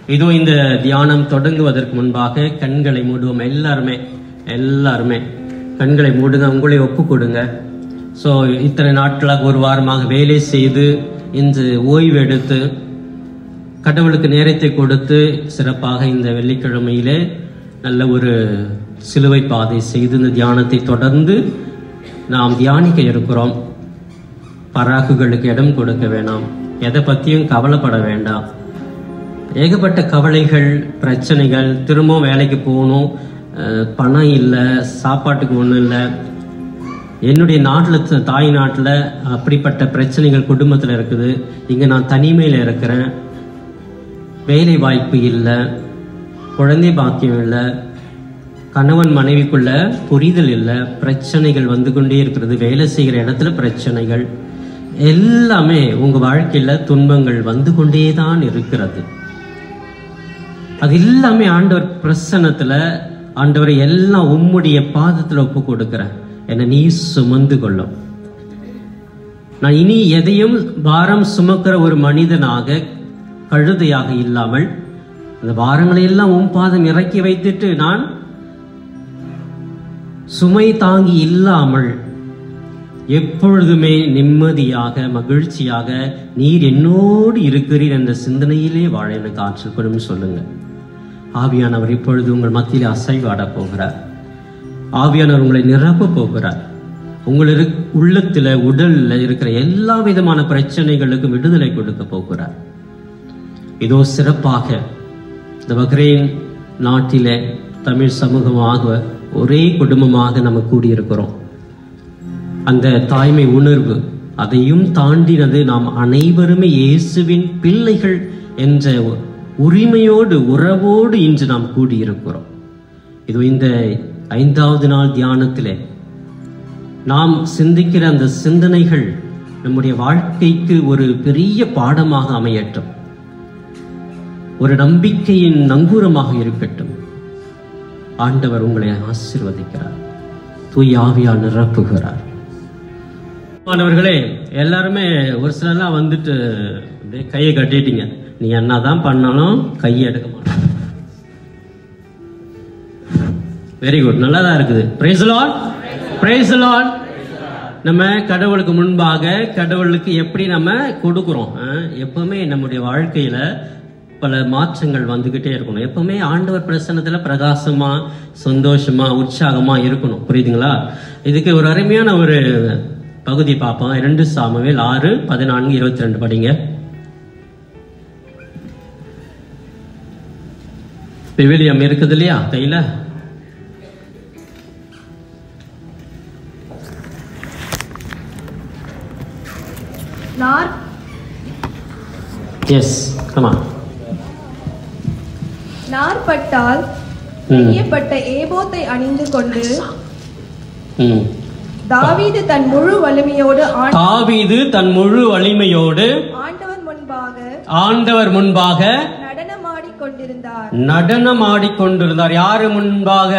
இதோ இந்த தியானம் தொடங்குவதற்கு முன்பாக கண்களை மூடுவோம் எல்லாருமே எல்லாருமே கண்களை மூடுங்க உங்களை ஒப்பு கொடுங்க ஸோ இத்தனை நாட்களாக ஒரு வாரமாக வேலை செய்து இன்று ஓய்வு எடுத்து கடவுளுக்கு நேரத்தை கொடுத்து சிறப்பாக இந்த வெள்ளிக்கிழமையிலே நல்ல ஒரு சிலுவை பாதை செய்து இந்த தியானத்தை தொடர்ந்து நாம் தியானிக்க இருக்கிறோம் பராக்குகளுக்கு இடம் கொடுக்க வேணாம் எதை பற்றியும் கவலைப்பட வேண்டாம் ஏகப்பட்ட கவலைகள் பிரச்சனைகள் திரும்பவும் வேலைக்கு போகணும் அஹ், பணம் இல்லை சாப்பாட்டுக்கு ஒன்றும் இல்லை என்னுடைய நாட்டில் தாய் நாட்டில் அப்படிப்பட்ட பிரச்சனைகள் குடும்பத்தில் இருக்குது இங்கே நான் தனிமையில் இருக்கிறேன் வேலை வாய்ப்பு இல்லை குழந்தை பாக்கியம் இல்லை கணவன் மனைவிக்குள்ள புரிதல் இல்லை பிரச்சனைகள் வந்து கொண்டே இருக்கிறது வேலை செய்கிற இடத்துல பிரச்சனைகள் எல்லாமே உங்க வாழ்க்கையில துன்பங்கள் வந்து கொண்டே தான் இருக்கிறது அது எல்லாமே ஆண்டவர் பிரசன்னத்துல ஆண்டவரை எல்லாம் உம்முடைய பாதத்துல ஒப்பு கொடுக்கிறேன் என்னை நீ சுமந்து கொள்ளும் நான் இனி எதையும் பாரம் சுமக்கிற ஒரு மனிதனாக கழுதையாக இல்லாமல் அந்த பாரங்களை எல்லாம் உன் பாதம் இறக்கி வைத்துட்டு நான் சுமை தாங்கி இல்லாமல் எப்பொழுதுமே நிம்மதியாக மகிழ்ச்சியாக நீர் என்னோடு இருக்கிறீர் என்ற சிந்தனையிலே வாழ எனக்கு ஆற்றல் கொடும் சொல்லுங்க ஆவியானவர் இப்பொழுது உங்கள் மத்தியில் அசைவாடப் போகிறார் ஆவியானவர் உங்களை நிரப்ப போகிறார் உங்கள் இரு- உள்ளத்துல உடல்ல இருக்கிற எல்லா விதமான பிரச்சனைகளுக்கும் விடுதலை கொடுக்க போகிறார் இதோ சிறப்பாக இந்த பக்ரைன் நாட்டிலே தமிழ் சமூகமாக ஒரே குடும்பமாக நம்ம கூடியிருக்கிறோம் அந்த தாய்மை உணர்வு அதையும் தாண்டினது நாம் அனைவருமே இயேசுவின் பிள்ளைகள் என்ற உரிமையோடு உறவோடு இன்று நாம் கூடியிருக்கிறோம் இது இந்த ஐந்தாவது நாள் தியானத்திலே நாம் சிந்திக்கிற அந்த சிந்தனைகள் நம்முடைய வாழ்க்கைக்கு ஒரு பெரிய பாடமாக அமையட்டும் ஒரு நம்பிக்கையின் நங்கூரமாக இருக்கட்டும் ஆண்டவர் உங்களை ஆசீர்வதிக்கிறார் தூய் ஆவியால் நிரப்புகிறார் மாணவர்களே எல்லாருமே ஒரு சிலர்லாம் வந்துட்டு அப்படியே கையை கட்டிட்டீங்க நீ என்னதான் பண்ணாலும் கையை எடுக்க மாட்டேன் வெரி குட் நல்லா தான் இருக்குது பிரைஸ் லார்ட் பிரைஸ் லார்ட் நம்ம கடவுளுக்கு முன்பாக கடவுளுக்கு எப்படி நம்ம கொடுக்குறோம் ஆ? எப்பவுமே நம்முடைய வாழ்க்கையில பல மாற்றங்கள் வந்துகிட்டே இருக்கணும் எப்பவுமே ஆண்டவர் பிரசன்னத்துல பிரகாசமா சந்தோஷமா உற்சாகமா இருக்கணும் புரியுதுங்களா இதுக்கு ஒரு அருமையான ஒரு பகுதி பார்ப்போம் இரண்டு சாமுவேல் ஆறு பதினான்கு இருபத்தி ரெண்டு படிங்க விவிலியம் இருக்குது இல்லையா கையில நார் எஸ் கமா நார்பட்டால் ம். நெய்யப்பட்ட ஏபோத்தை அணிந்து கொண்டு ம் தாவீது தன் முழு வலிமையோடு ஆண்- தாவீது தன் முழு வலிமையோடு ஆண்டவர் முன்பாக ஆண்டவர் முன்பாக நடனமாடிக் கொண்டிருந்தார் நடனம் ஆடிக்கொண்டிருந்தார் யாரு முன்பாக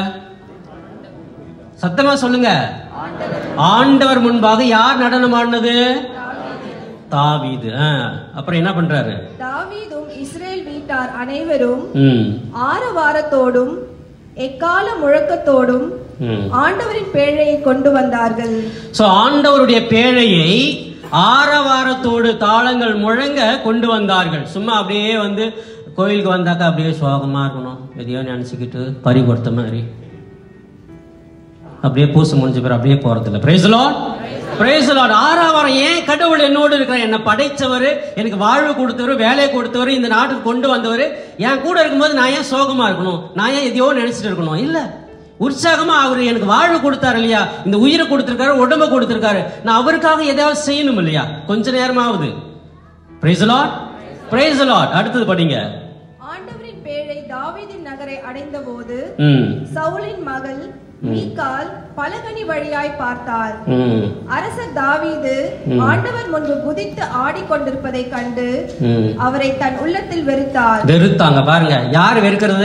சத்தமா சொல்லுங்க ஆண்டவர் முன்பாக யார் நடனம் ஆடினது தாவீது ஆ, அப்புறம் என்ன பண்றாரு தாவீதும் இஸ்ரேல் வீட்டார் அனைவரும் ம் ஆரவாரத்தோடும் எக்கால முழக்கத்தோடும் ம் ஆண்டவரின் பேழையை கொண்டு வந்தார்கள் சோ ஆண்டவருடைய பேழையை ஆரவாரத்தோடு தாளங்கள் முழங்க கொண்டு வந்தார்கள் சும்மா அப்படியே வந்து கோயிலுக்கு வந்தாக்கா அப்படியே சோகமா இருக்கணும் எதையோ நினைச்சுக்கிட்டு பறி கொடுத்த மாதிரி அப்படியே பூசை முடிஞ்ச பிறகு அப்படியே போறதில்ல பிரைஸ் லார்ட் பிரைஸ் லார்ட் ஆறாவாரம் ஏன் கடவுள் என்னோடு இருக்கிறார் என்னை படைச்சவர் எனக்கு வாழ்வு கொடுத்தவர் வேலையை கொடுத்தவர் இந்த நாட்டுக்கு கொண்டு வந்தவர் என் கூட இருக்கும்போது நான் ஏன் சோகமா இருக்கணும் நான் ஏன் எதையோ நினைச்சிட்டு இருக்கணும் இல்ல உற்சாகமா அவர் எனக்கு வாழ்வு கொடுத்தாரு இல்லையா இந்த உயிரை கொடுத்திருக்காரு உடம்ப கொடுத்திருக்காரு நான் அவருக்காக ஏதாவது செய்யணும் இல்லையா கொஞ்ச நேரமாவது பிரைஸ் லார்ட் பிரைஸ் லார்ட் அடுத்தது படிங்க ஆண்டவரின் பேழை தாவீதின் நகரை அடைந்தபோது ம் சவுலின் மகள் மீகால் பலகனி வழியாய் பார்த்தாள் ம் அரசர் தாவீது ஆண்டவர் முன்பு குதித்து ஆடிக்கொண்டிருப்பதைக் கண்டு ம் அவரை தன் உள்ளத்தில் வெறுத்தார் வெறுத்தாங்க பாருங்க யார் வெறுக்கிறது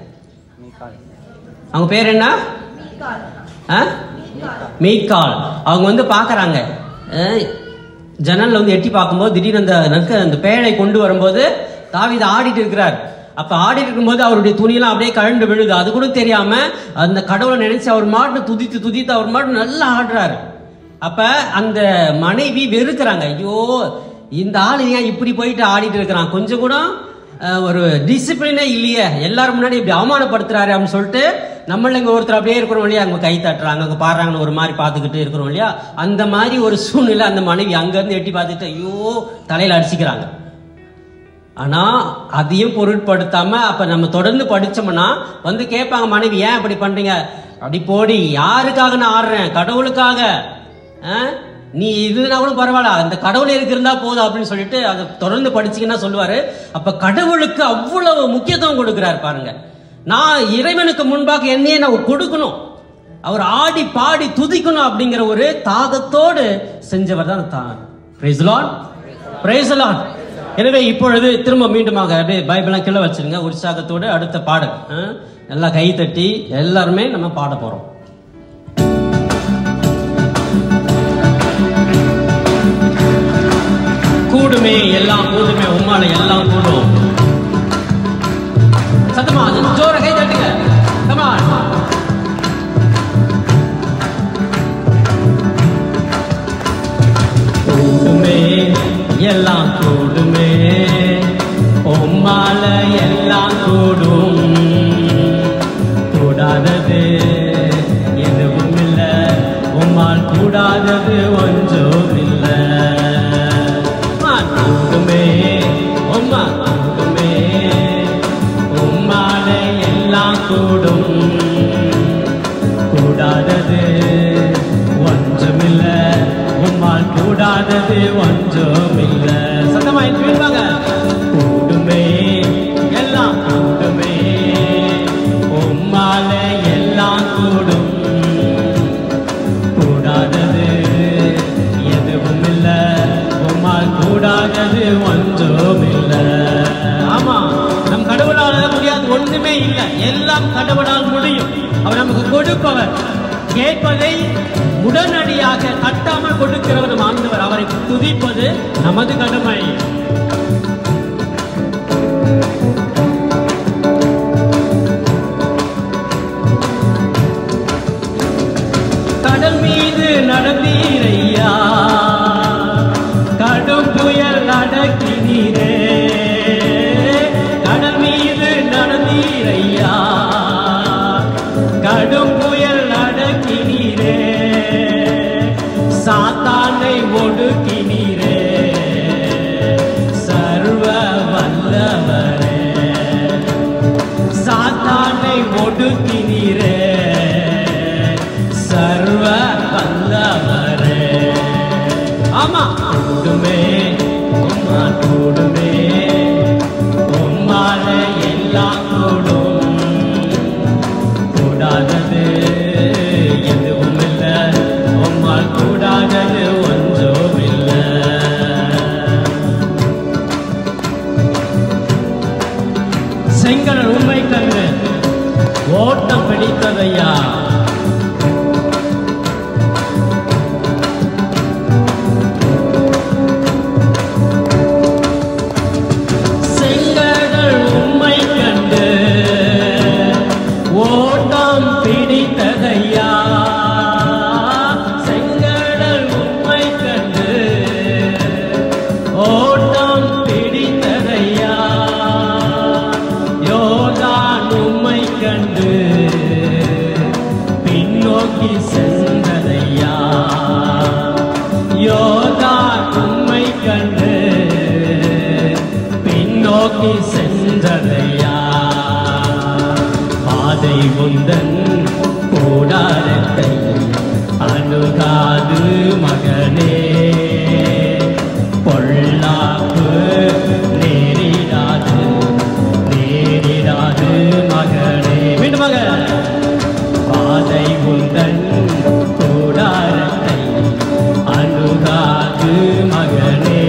அவங்க பேர் என்ன மீகால் ஆ? மீகால் மீக்கால் அவங்க வந்து பார்க்கறாங்க அஹ், ஜன்னல்ல வந்து எட்டி பார்க்கும்போது திடீர்னு அந்த நக்க அந்த பேழை கொண்டு வரும்போது தாவீது ஆடிட்டு இருக்கிறார் அப்ப ஆடிட்டு இருக்கும்போது அவருடைய துணியெல்லாம் அப்படியே கழண்டு விழுது அது கூட தெரியாம அந்த கடவுளை நினைச்சு அவர் மாட்டு துதித்து துதித்து அவர் மாட்டு நல்லா ஆடுறாரு அப்ப அந்த மனைவி வெறுக்கிறாங்க ஐயோ இந்த ஆள் ஏன் இப்படி போயிட்டு ஆடிட்டு இருக்கிறான் கொஞ்சம் கூட அஹ், ஒரு டிசிப்ளினே இல்லையே எல்லாரும் முன்னாடி இப்படி அவமானப்படுத்துறாரு அப்படின்னு சொல்லிட்டு நம்மள இங்க ஒருத்தர் அப்படியே இருக்கிறோம் இல்லையா அங்க கை தட்டுறாங்க அங்க பாடுறாங்கன்னு ஒரு மாதிரி பார்த்துக்கிட்டு இருக்கிறோம் இல்லையா அந்த மாதிரி ஒரு சூழ்நிலை அந்த மனைவி அங்க இருந்து எட்டி பார்த்துட்டு ஐயோ தலையில அடிச்சுக்கிறாங்க ஆனா அதையும் பொருட்படுத்தாம அப்ப நம்ம தொடர்ந்து படிச்சோம்னா வந்து கேட்பாங்க மனைவி ஏன் இப்படி பண்றீங்க அப்படி போடி யாருக்காக நான் ஆடுறேன் கடவுளுக்காக ஆ? நீ இதுனா கூட பரவாயில்ல அந்த கடவுள் இருக்கு இருந்தா போதும் அப்படின்னு சொல்லிட்டு அதை தொடர்ந்து படிச்சீங்கன்னா சொல்லுவாரு அப்ப கடவுளுக்கு அவ்வளவு முக்கியத்துவம் கொடுக்கிறார் பாருங்க நான் இறைவனுக்கு முன்பாக என்னையே நான் கொடுக்கணும் அவர் ஆடி பாடி துதிக்கணும் அப்படிங்கிற ஒரு தாகத்தோடு செஞ்சவர் தான் தான் பிரைஸ் லார்ட் பிரைஸ் லார்ட் எனவே இப்பொழுது திரும்ப மீண்டுமாக அப்படியே பைபிளாம் கீழே வச்சிருங்க உற்சாகத்தோடு அடுத்த பாடல் ஆ? நல்லா கை தட்டி எல்லாருமே நம்ம பாட போறோம் கூடுமே எல்லாம் கூடுமே உம்மால எல்லாம் கூடும் சத்தமா ஜோர கை தட்டுங்க கமா கூடுமே எல்லாம் கூடுமே உம்மால எல்லாம் கூடும் கூடாதது எதுவும் இல்ல உம்மால் கூடாதது ஒன்றும் இல்ல உம்மா கூடுமே உம்மா கூடுமே உம்மால எல்லாம் கூடும் கூடாதது ஒன்றுமில்ல உம்மால் கூடாதது ஒன்றுமில்ல சத்தமா இருப்பாங்க கூடுமே எல்லாம் கூடுமே உம்மால எல்லாம் கூடும் கூடாதது எதுவும் இல்ல உம்மால் கூடாதது ஒன்றும் இல்ல ஆமா நம் கடவுளால முடியாது ஒண்ணுமே இல்ல எல்லாம் கடவுளால் முடியும் அவர் நமக்கு கொடுப்பவர் கேட்பதை உடனடியாக தட்டாமல் கொடுக்கிறவர் நம் ஆண்டவர் அவரை துதிப்பது நமது கடமை கடல் மீது நடந்தீரையா கடும் புயல் நடக்கினீரே கடல் மீது நடந்தீரையா கடும் புயல் நடக்கினீரே சாத்தானை ஒடுக்கினீரே சர்வ வல்லவரே சாத்தானை ஒடுக்கினீரே சர்வ வல்லவரே ஆமா கூடுமே உம்மா கூடுமே உம்மால எல்லாம் கூடும் கூடாதது எதுவும் இல்ல உம்மால் கூடாதது ஒன்றும் இல்ல செங்கல் உண்மை கண்டு ஓட்டம் பிடித்ததையா செங்கடல் உண்மை கண்டு ஓட்டம் பிடித்ததையா செங்கடல் உண்மை கண்டு ஓட்டம் பிடித்ததையா யோதான் உம்மை கண்டு பின்னோக்கி சென்றதையா யோதான் உம்மை கண்டு பின்னோக்கி சென்றதையா பாதை உந்தன் கூடாரத்தை அணுகாது மகனே பொல்லாப்பு நேரிடாது நேரிடாது மகனே மீண்டும் மக பாதை உந்தன் கூடாரத்தை அணுகாது மகனே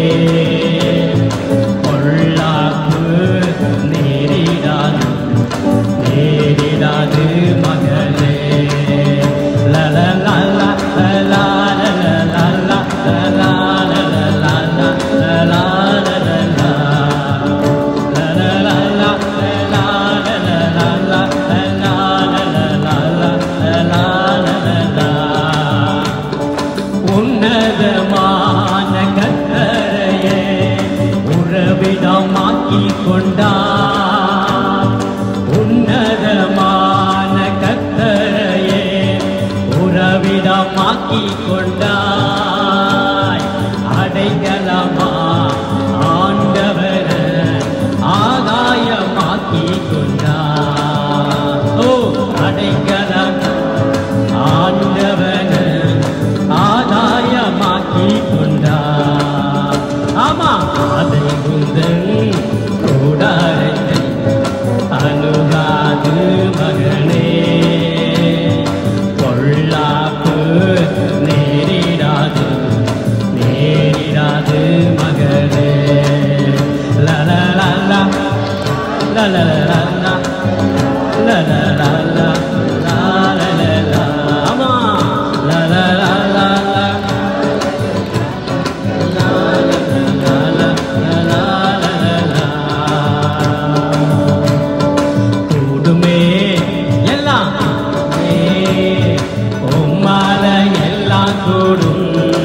பொல்லாப்பு நேரிடாது நேரிடாது மகளே லல லல லல லல லல அடைக்கலமா ஆண்டவர் ஆதாயமாக்கி கொண்டார் ஓ அடைக்கலம் ஆண்டவன் ஆதாயமாக்கி கொண்டார் ஆமா அதை முந்தன் கூடாரத்தை அணுகாது மகனே பொல்லாப்பு நேரிடாது நேரிடாது மகனே லலலலா லலலலா லலலலா லலலலா ஆமா லலலலா கூடுமே எல்லாம் உம்மால எல்லாம் கூடும்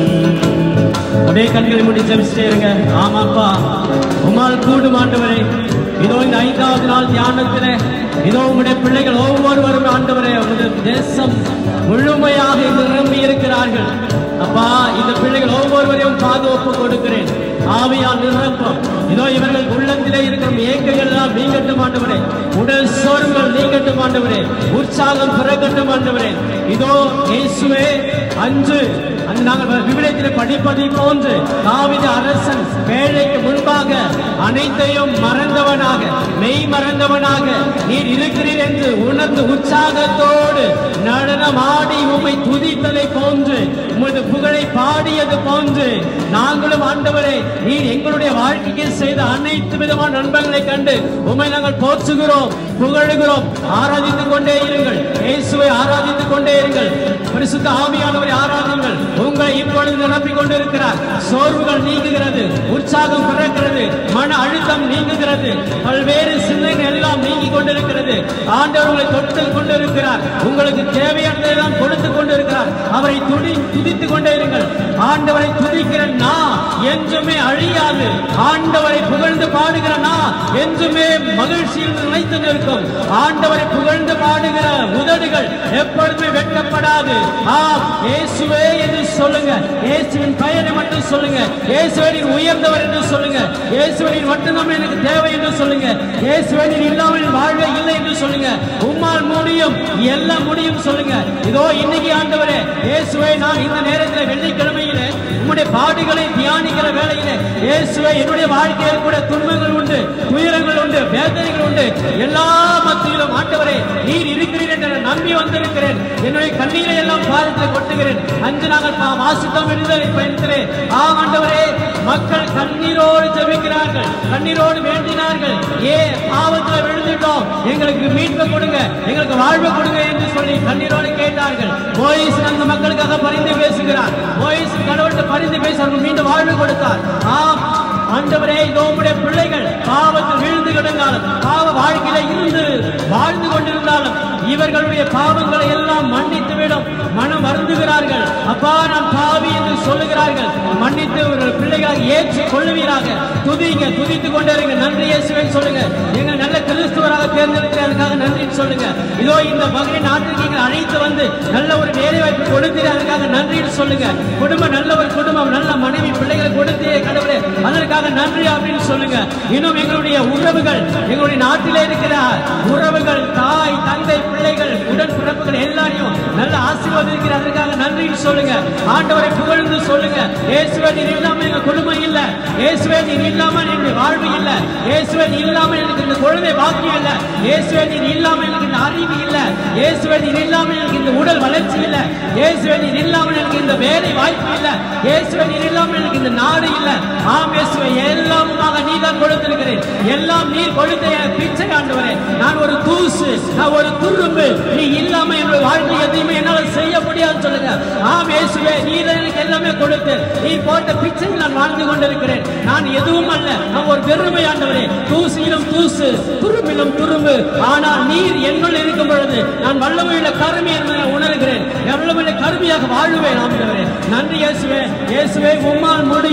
அப்படியே கண்களை மூடி ஜெபிச்சுட்டே இருங்க ஆமாப்பா உம்மால் கூடும் ஆண்டவரே இதோ இந்த ஐந்தாவது நாள் தியானத்திலே இதோ உங்களுடைய பிள்ளைகள் ஒவ்வொருவரும் ஆண்டவரே உங்களுடைய தேசம் முழுமையாக இங்கு நிரம்பி இருக்கிறார்கள் அப்பா இந்த பிள்ளைகள் ஒவ்வொருவரையும் பாதுகாப்பு கொடுக்கிறேன் ஆவியால் நிரப்பம் இதோ இவர்கள் உள்ளத்திலே இருக்கிற ஏக்கங்கள் எல்லாம் நீங்கட்டும் ஆண்டவரே உடல் சோர்வுகள் நீங்கட்டும் ஆண்டவரே உற்சாகம் பிறக்கட்டும் ஆண்டவரே இதோ இயேசுவே அன்று அந்த நாங்கள் விவிடத்தில் படிப்பதை போன்று தாவித அரசன் வேலைக்கு முன்பாக அனைத்தையும் மறந்தவனாக மெய் மறந்தவனாக நீர் இருக்கிறீர் என்று உணர்ந்து உற்சாகத்தோடு நடனமாடி உம்மை துதித்ததை போன்று உமது புகழை பாடியது போன்று நாங்களும் ஆண்டவரே நீர் எங்களுடைய வாழ்க்கைக்கு செய்த அனைத்து விதமான நண்பர்களை கண்டு உம்மை நாங்கள் போற்றுகிறோம் புகழுகிறோம் ஆராதித்துக் கொண்டே இருங்கள் இயேசுவை ஆராதித்துக் கொண்டே இருங்கள் பரிசுத்த ஆவியானவரை ஆராதிங்கள் உங்களை இப்பொழுது நிரப்பிக் கொண்டிருக்கிறார் சோர்வுகள் நீங்குகிறது உற்சாகம் பிறக்கிறது மன அழுத்தம் நீங்குகிறது பல்வேறு சிந்தனை எல்லாம் நீங்கி கொண்டிருக்கிறது ஆண்டவர் உங்களை தொட்டு கொண்டிருக்கிறார் உங்களுக்கு தேவையானதெல்லாம் கொடுத்து கொண்டிருக்கிறார் அவரை துடி துதித்துக் கொண்டே இருங்கள் ஆண்டவரை துதிக்கிற நான் என்றுமே அழியாது ஆண்டவரை புகழ்ந்து பாடுகிற நான் என்றுமே மகிழ்ச்சியில் நிலைத்து நிற்கும் ஆண்டவரை புகழ்ந்து பாடுகிற உதடுகள் எப்பொழுதுமே வெட்கப்படாது ஆம் இயேசுவே என்று சொல்லுங்க இயேசுவின் பெயரை மட்டும் சொல்லுங்க இயேசுவே நீர் உயர்ந்தவர் என்று சொல்லுங்க இயேசுவே நீர் மட்டும்தான் எனக்கு தேவை என்று சொல்லுங்க இயேசுவே நீர் இல்லாமல் என் வாழ்வே இல்லை என்று சொல்லுங்க உம்மால் முடியும் எல்லாம் முடியும் சொல்லுங்க இதோ இன்னைக்கு ஆண்டவரே இயேசுவே நான் இந்த நேரத்தில் வெள்ளிக்கிழமையிலே உம்முடைய பாடுகளை தியானிக்கிற வேளையிலே இயேசுவே என்னுடைய வாழ்க்கையில் கூட துன்பங்கள் உண்டு துயரங்கள் உண்டு வேதனைகள் உண்டு எல்லா மத்தியிலும் ஆண்டவரே நீர் இருக்கிறீர் என்று நான் நம்பி வந்திருக்கிறேன் என்னுடைய கண்ணீரை எல்லாம் பாதத்தில் கொட்டுகிறேன் அன்று நாங்கள் பா- வாசித்தோம் விடுதலை பயணத்திலே ஆ ஆண்டவரே மக்கள் கண்ணீரோடு ஜெபிக்கிறார்கள் கண்ணீரோடு வேண்டினார்கள் ஏ பாவத்தில் விழுந்துட்டோம் எங்களுக்கு மீட்பை கொடுங்க எங்களுக்கு வாழ்வை கொடுங்க என்று சொல்லி கண்ணீரோடு கேட்டார்கள் மோயிஸ் அந்த மக்களுக்காக பரிந்து பேசுகிறார் மோயிஸ் கடவுள்கிட்ட பரிந்து பேசி அவர்கள் மீண்டும் வாழ்வு கொடுத்தார் ஆம் ஆண்டவரே இதோ உம்முடைய பிள்ளைகள் பாவத்தில் விழுந்து கிடந்தாலும் பாவ வாழ்க்கையில இருந்து வாழ்ந்து கொண்டிருந்தாலும் இவர்களுடைய பாவங்களை எல்லாம் மன்னித்து விடும் மனம் வருந்துகிறார்கள் அப்பா நான் பாவி என்று சொல்லுகிறார்கள் மன்னித்து ஒரு பிள்ளைகளாக ஏற்றி கொள்ளுவீராக துதிங்க துதித்துக் கொண்டே இருங்க நன்றி இயேசுவே சொல்லுங்க எங்கள் நல்ல கிறிஸ்துவராக தேர்ந்தெடுக்கிறதுக்காக நன்றின்னு சொல்லுங்க இதோ இந்த மகனை நாட்டுக்கு நீங்கள் அழைத்து வந்து நல்ல ஒரு வேலை வாய்ப்பு கொடுத்தீர் அதுக்காக நன்றின்னு சொல்லுங்க குடும்பம் நல்ல ஒரு குடும்பம் நல்ல மனைவி பிள்ளைகளை கொடுத்தீரே கடவுளே அதற்காக நன்றி அப்படின்னு சொல்லுங்க இன்னும் எங்களுடைய உறவுகள் எங்களுடைய நாட்டிலே இருக்கிற உறவுகள் தாய் தந்தை பிள்ளைகள் உடன் பிறப்புகள் எல்லாரையும் நல்ல ஆசீர்வாதிக்கிற அதற்காக நன்றின்னு சொல்லுங்க ஆண்டவரை புகழ்ந்து சொல்லுங்க இயேசுவே நீர் இல்லாம எங்க குடும்பம் இல்ல இயேசுவே நீர் இல்லாம என்னுடைய வாழ்வு இல்ல இயேசுவே நீர் இல்லாம எனக்கு இந்த குழந்தை பாக்கியம் இல்ல இயேசுவே நீர் இல்லாம எனக்கு இந்த அறிவு இல்ல இயேசுவே நீர் இல்லாம எனக்கு இந்த உடல் வளர்ச்சி இல்ல இயேசுவே நீர் இல்லாம எனக்கு இந்த வேலை வாய்ப்பு இல்ல இயேசுவே நீர் இல்லாம எனக்கு இந்த நாடு இல்ல ஆம் இயேசுவே எல்லாமுமாக நீ தான் கொடுத்திருக்கிறேன் எல்லாம் நீர் கொடுத்த என் பிச்சை ஆண்டவரே நான் ஒரு தூசு நான் ஒரு துரும்பு நீ இல்லாம என்னுடைய வாழ்க்கை எதையுமே என்னால செய்ய முடியாது சொல்லுங்க ஆம் இயேசுவே நீர் எனக்கு எல்லாமே கொடுத்து நீ போட்ட பிச்சையில் நான் வாழ்ந்து கொண்டிருக்கிறேன் நான் எதுவும் அல்ல நான் ஒரு பெருமை ஆண்டவரே தூசியிலும் தூசு துரும்பிலும் துரும்பு ஆனால் நீர் என்னுள் இருக்கும் பொழுது நான் வல்லமையுள்ள கருமை என்பதை உணர்கிறேன் எவ்வளவு கருமையாக வாழுவேன் ஆண்டவரே நன்றி இயேசுவே இயேசுவே உம்மால் முடியும்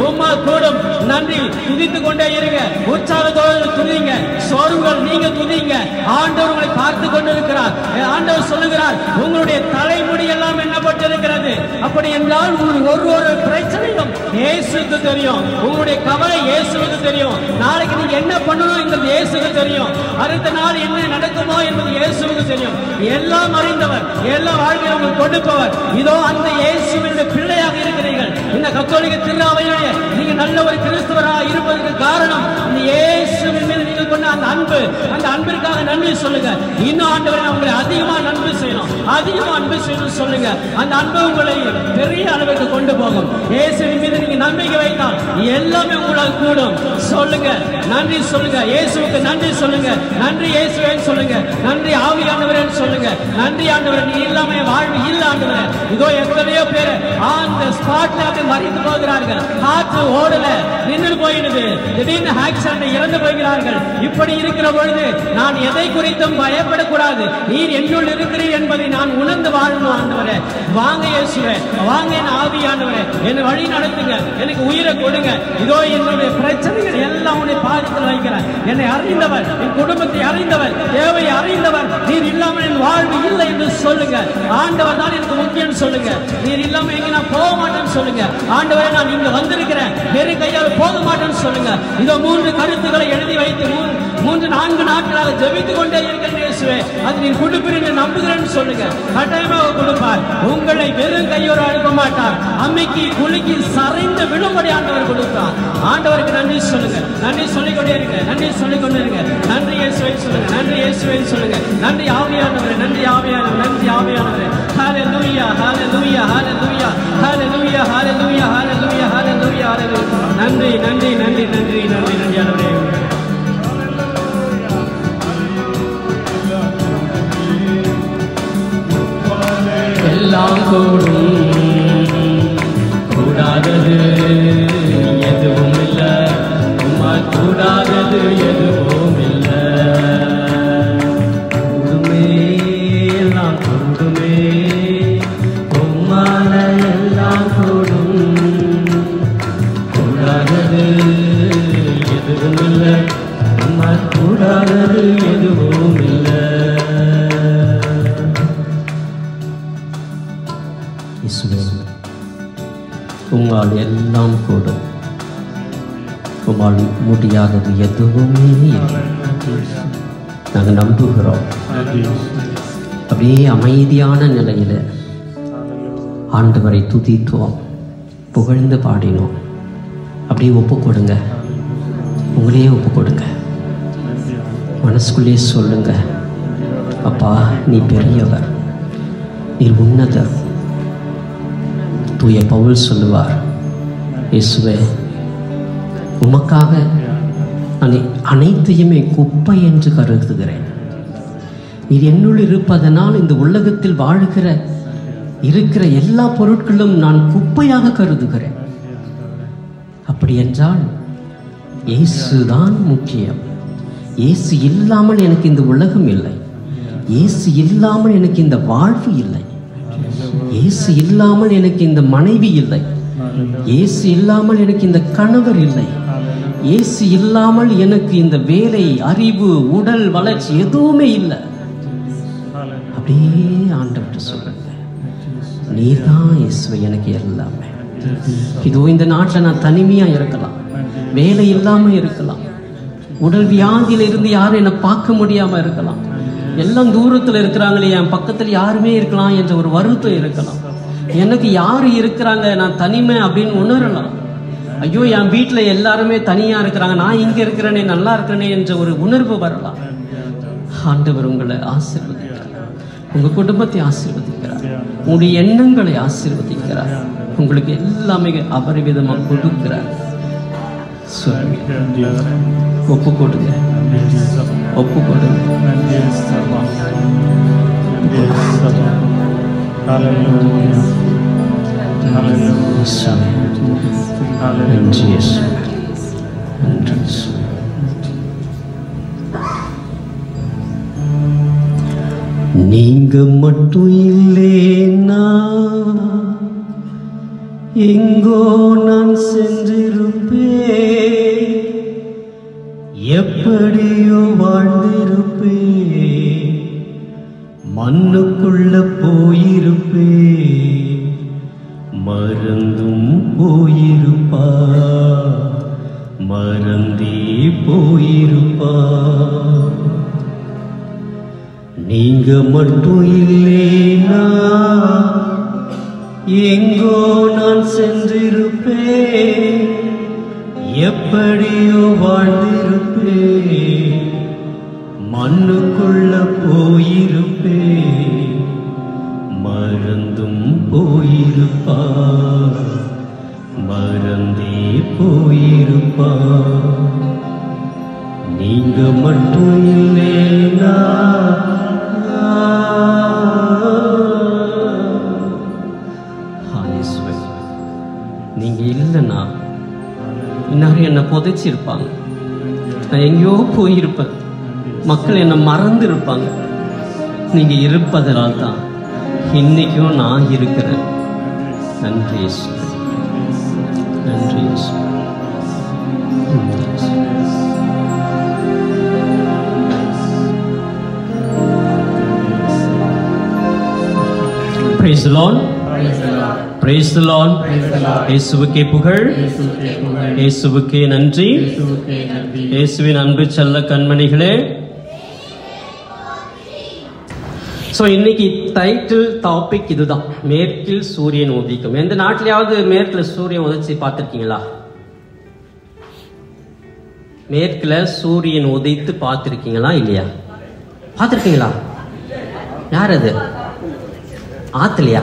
உம்மால் கூடும் நன்றி துதித்து கொண்டே இருங்க உற்சாகத்தோடு துதிங்க சோர்வுகள் நீங்க துதிங்க ஆண்டவர் உங்களை பார்த்து கொண்டிருக்கிறார் ஆண்டவர் சொல்லுகிறார் உங்களுடைய தலைமுடி எல்லாம் எண்ணப்பட்டிருக்கிறது அப்படி என்றால் உங்களுக்கு ஒரு ஒரு பிரச்சனையும் இயேசுக்கு தெரியும் உங்களுடைய கவலை இயேசுக்கு தெரியும் நாளைக்கு நீங்க என்ன பண்ணணும் என்பது இயேசுக்கு தெரியும் அடுத்த நாள் என்ன நடக்குமோ என்பது இயேசுக்கு தெரியும் எல்லாம் அறிந்தவர் எல்லா வாழ்க்கையும் உங்களுக்கு கொடுப்பவர் இதோ அந்த இயேசுவினுடைய பிள்ளையாக இருக்கிறீர்கள் இந்த கத்தோலிக்க திருநாவையுடைய நீங்க நல்ல ஒரு கிறிஸ்தவராக இருப்பதற்கு காரணம் இந்த இயேசுவின் மீது நீங்கள் கொண்ட அந்த அன்பு அந்த அன்பிற்காக நன்றி சொல்லுங்க இன்னும் ஆண்டவரை நான் உங்களை அதிகமா நன்றி செய்யணும் அதிகமா அன்பு செய்யணும் சொல்லுங்க அந்த அன்பு உங்களை பெரிய அளவுக்கு கொண்டு போகும் இயேசுவின் மீது நீங்க நம்பிக்கை வைத்தால் எல்லாமே உங்களால் கூடும் சொல்லுங்க நன்றி சொல்லுங்க இயேசுவுக்கு நன்றி சொல்லுங்க நன்றி இயேசுவே சொல்லுங்க நன்றி ஆவியானவரே சொல்லுங்க நன்றி ஆண்டவரே நீ இல்லாம என் வாழ்வு இல்ல ஆண்டவரே இதோ எத்தனையோ பேர் அந்த ஸ்பாட்ல அப்படியே மறித்து போகிறார்கள் காற்று ஓடல நின்று போயிடுது திடீர்னு ஆக்சிடென்ட் இறந்து போகிறார்கள் இப்படி இருக்கிற பொழுது நான் எதை குறித்தும் பயப்படக்கூடாது நீர் என்னுள் இருக்கிறீர் என்பதை நான் உணர்ந்து வாழணும் ஆண்டவரே வாங்க இயேசுவே வாங்க என் ஆவியானவரே என்னை வழி நடத்துங்க எனக்கு உயிரை கொடுங்க இதோ என்னுடைய பிரச்சனைகள் எல்லாம் உன்னை பாதித்து வைக்கிறேன் என்னை அறிந்தவர் என் குடும்பத்தை அறிந்தவர் தேவை அறிந்தவர் நீர் இல்லாமல் என் வாழ்வு இல்லை என்று சொல்லுங்க ஆண்டவர் தான் எனக்கு முக்கியம் சொல்லுங்க நீர் இல்லாம எங்க நான் போக மாட்டேன்னு சொல்லுங்க ஆண்டவரே நான் இங்க வந்திருக்கிறேன் வெறும் கையால் போக மாட்டேன்னு சொல்லுங்க இதோ மூன்று கருத்துக்களை எழுதி வைத்து மூன்று மூன்று நான்கு நாட்களாக ஜெபித்துக் கொண்டே இருக்கிறேன் இயேசுவே அது நீர் கொடுப்பீர் நம்புகிறேன்னு சொல்லுங்க கட்டாயமாக கொடுப்பார் உங்களை வெறும் கையோடு அனுப்ப மாட்டார் அம்மைக்கு குலுக்கி சரிந்து விழும்படி ஆண்டவர் கொடுப்பார் ஆண்டவருக்கு நன்றி சொல்லுங்க நன்றி சொல்லிக் கொண்டே இருங்க நன்றி சொல்லிக் கொண்டே இருங்க நன்றி இயேசுவை சொல்லுங்க நன்றி இயேசுவை சொல்லுங்க நன்றி ஆவியானவரே நன்றி ஆவியானவர் நன்றி ஆவியானவரே ஹalleluya ஹalleluya ஹalleluya ஹalleluya ஹalleluya ஹalleluya ஹalleluya ஹalleluya நன்றி நன்றி நன்றி நன்றி நன்றி நன்றி ஆண்டவரே எல்லாம் கூடும் கூடாதது எதுவும் இல்ல உம்மால் கூடாதது எதுவும் இல்ல கூடுமே எல்லாம் கூடுமே உம்மால எல்லாம் கூடும் கூடாதது எதுவும் இல்ல உம்மால் கூடாதது எதுவும் இல்லை இயேசுவே உம்மால் எல்லாம் கூடும் உம்மால் முடியாதது எதுவுமே இல்லை நாங்கள் நம்புகிறோம் அப்படியே அமைதியான நிலையில் ஆண்டவரை துதித்தோம் புகழ்ந்து பாடினோம் அப்படியே ஒப்பு கொடுங்க உங்களையே ஒப்பு கொடுங்க மனசுக்குள்ளேயே சொல்லுங்க அப்பா நீ பெரியவர் நீர் உன்னதர் தூய பவுல் சொல்லுவார் இயேசுவே உமக்காக நான் அனைத்தையுமே குப்பை என்று கருதுகிறேன் நீர் என்னுள் இருப்பதனால் இந்த உலகத்தில் வாழ்கிற இருக்கிற எல்லா பொருட்களும் நான் குப்பையாக கருதுகிறேன் அப்படி என்றால் இயேசுதான் முக்கியம் இயேசு இல்லாமல் எனக்கு இந்த உலகம் இல்லை இயேசு இல்லாமல் எனக்கு இந்த வாழ்வு இல்லை இயேசு இல்லாமல் எனக்கு இந்த மனைவி இல்லை இயேசு இல்லாமல் எனக்கு இந்த கணவர் இல்லை இயேசு இல்லாமல் எனக்கு இந்த வேலை அறிவு உடல் வளர்ச்சி எதுவுமே இல்லை அப்படியே ஆண்டவர்கிட்ட சொல்லுங்க நீதான் இயேசுவை எனக்கு எல்லாமே இதோ இந்த நாட்டில் நான் தனிமையா இருக்கலாம் வேலை இல்லாம இருக்கலாம் உடல் வியாதியில இருந்து யாரும் என்னை பார்க்க முடியாம இருக்கலாம் எல்லாம் தூரத்துல இருக்கிறாங்களே என் பக்கத்துல யாருமே இருக்கலாம் என்ற ஒரு வருத்தம் இருக்கலாம் எனக்கு யாரு இருக்கிறாங்க நான் தனிமை அப்படின்னு உணரலாம் ஐயோ என் வீட்டுல எல்லாருமே தனியா இருக்கிறாங்க நான் இங்க இருக்கிறேனே நல்லா இருக்கிறேனே என்ற ஒரு உணர்வு வரலாம் ஆண்டவர் உங்களை ஆசீர்வதிக்கிறார் உங்க குடும்பத்தை ஆசீர்வதிக்கிறார் உங்களுடைய எண்ணங்களை ஆசீர்வதிக்கிறார் உங்களுக்கு எல்லாமே அபரிவிதமா கொடுக்கிறார் சொல்லுங்க ஒப்பு கொடுங்க ஒப்பு கொடுங்க இயேசுவே. நன்றி இயேசுவே. நன்றி இயேசுவே. நீங்க மட்டும் இல்லேன்னா எங்கோ நான் சென்றிருப்பேன் எப்படியோ வாழ்ந்திருப்பேன் மண்ணுக்குள்ள போயிருப்பேன் மறந்தும் போயிருப்பா மறந்தே போயிருப்பா நீங்க மட்டும் இல்லேனா எங்கோ நான் சென்றிருப்பேன் எப்படியோ வாழ்ந்திருப்பேன் மண்ணுக்குள்ள போயிருப்பேன் மறந்தும் போயிருப்பா மறந்தே போயிருப்பா நீங்க மட்டும் இல்லேனா ஆனேஸ்வர், நீங்க இல்லைன்னா இந்நேரம் என்னை புதைச்சிருப்பாங்க நான் எங்கேயோ போயிருப்பேன் மக்கள் என்னை மறந்து இருப்பாங்க நீங்க இருப்பதனால் தான் இன்னைக்கும் நான் இருக்கிறேன் நன்றி இயேசுவே. நன்றி இயேசுவே. நன்றி இயேசுவே. Praise the Lord. Praise the Lord. இயேசுவுக்கே புகழ் இயேசுவுக்கே நன்றி இயேசுவின் அன்பு செல்ல கண்மணிகளே ஸோ இன்னைக்கு டைட்டில் டாபிக் இதுதான் மேற்கில் சூரியன் உதிக்கும் எந்த நாட்டிலேயாவது மேற்கில் சூரியன் உதிச்சு பார்த்துருக்கீங்களா மேற்குல சூரியன் உதைத்து பார்த்துருக்கீங்களா இல்லையா பார்த்துருக்கீங்களா யார் அது ஆத்துலையா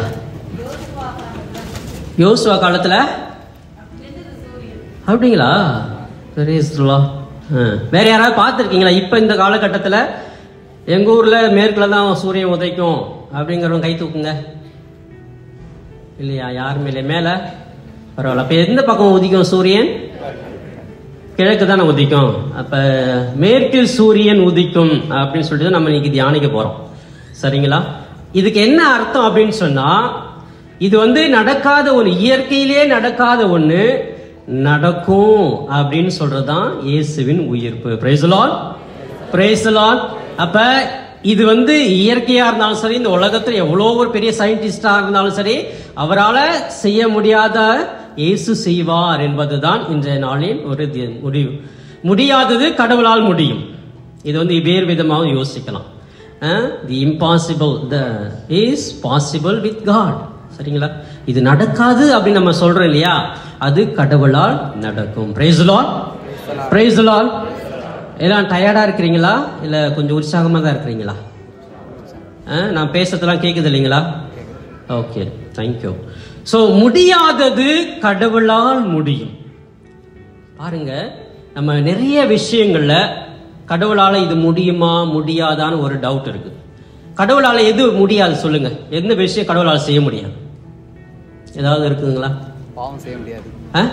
யோசுவா காலத்துல அப்படிங்களா பெரிய வேற யாராவது பார்த்துருக்கீங்களா இப்போ இந்த காலகட்டத்தில் எங்க ஊர்ல மேற்குல தான் சூரியன் உதைக்கும் அப்படிங்கிறவங்க கை தூக்குங்க இல்லையா யாருமே இல்லை மேல பரவாயில்ல அப்ப எந்த பக்கம் உதிக்கும் சூரியன் கிழக்கு தானே உதிக்கும் அப்ப மேற்கில் சூரியன் உதிக்கும் அப்படின்னு சொல்லிட்டு நம்ம இன்னைக்கு தியானிக்க போறோம் சரிங்களா இதுக்கு என்ன அர்த்தம் அப்படின்னு சொன்னா இது வந்து நடக்காத ஒண்ணு இயற்கையிலே நடக்காத ஒண்ணு நடக்கும் அப்படின்னு சொல்றதுதான் இயேசுவின் உயிர்ப்பு பிரைசலால் பிரைசலால் அப்ப இது வந்து இயற்கையா இருந்தாலும் சரி இந்த உலகத்துல எவ்வளோ ஒரு பெரிய சயின்டிஸ்டா இருந்தாலும் சரி அவரால் செய்ய முடியாத இயேசு செய்வார் என்பதுதான் இன்றைய நாளின் ஒரு தி- முடிவு முடியாதது கடவுளால் முடியும் இது வந்து வேறு விதமாக யோசிக்கலாம் the impossible the is possible with God சரிங்களா இது நடக்காது அப்படின்னு நம்ம சொல்றோம் இல்லையா அது கடவுளால் நடக்கும் பிரைஸ்லால் பிரைஸ்லால் எல்லாம் டயர்டா இருக்கிறீங்களா இல்ல கொஞ்சம் உற்சாகமா தான் இருக்கிறீங்களா ஆ, நான் பேசுறதெல்லாம் கேக்குது இல்லைங்களா ஓகே தேங்க்யூ ஸோ முடியாதது கடவுளால் முடியும் பாருங்க நம்ம நிறைய விஷயங்கள்ல கடவுளால இது முடியுமா முடியாதான்னு ஒரு டவுட் இருக்கு கடவுளால எது முடியாது சொல்லுங்க எந்த விஷயம் கடவுளால செய்ய முடியாது ஏதாவது இருக்குங்களா பாவம் செய்ய முடியாது ஆ?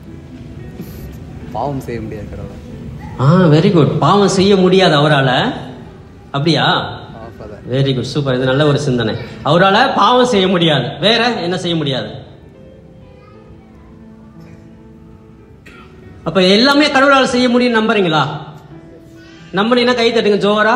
பாவம் செய்ய முடியாது கடவுளை ஆ வெரி குட் பாவம் செய்ய முடியாது அவரால அப்படியா ஃபாதர் வெரி குட் சூப்பர் இது நல்ல ஒரு சிந்தனை அவரால பாவம் செய்ய முடியாது வேற என்ன செய்ய முடியாது அப்ப எல்லாமே கடவுளால் செய்ய முடியும் நம்புறீங்களா நம்புனீங்கன்னா கை தட்டுங்க ஜோரா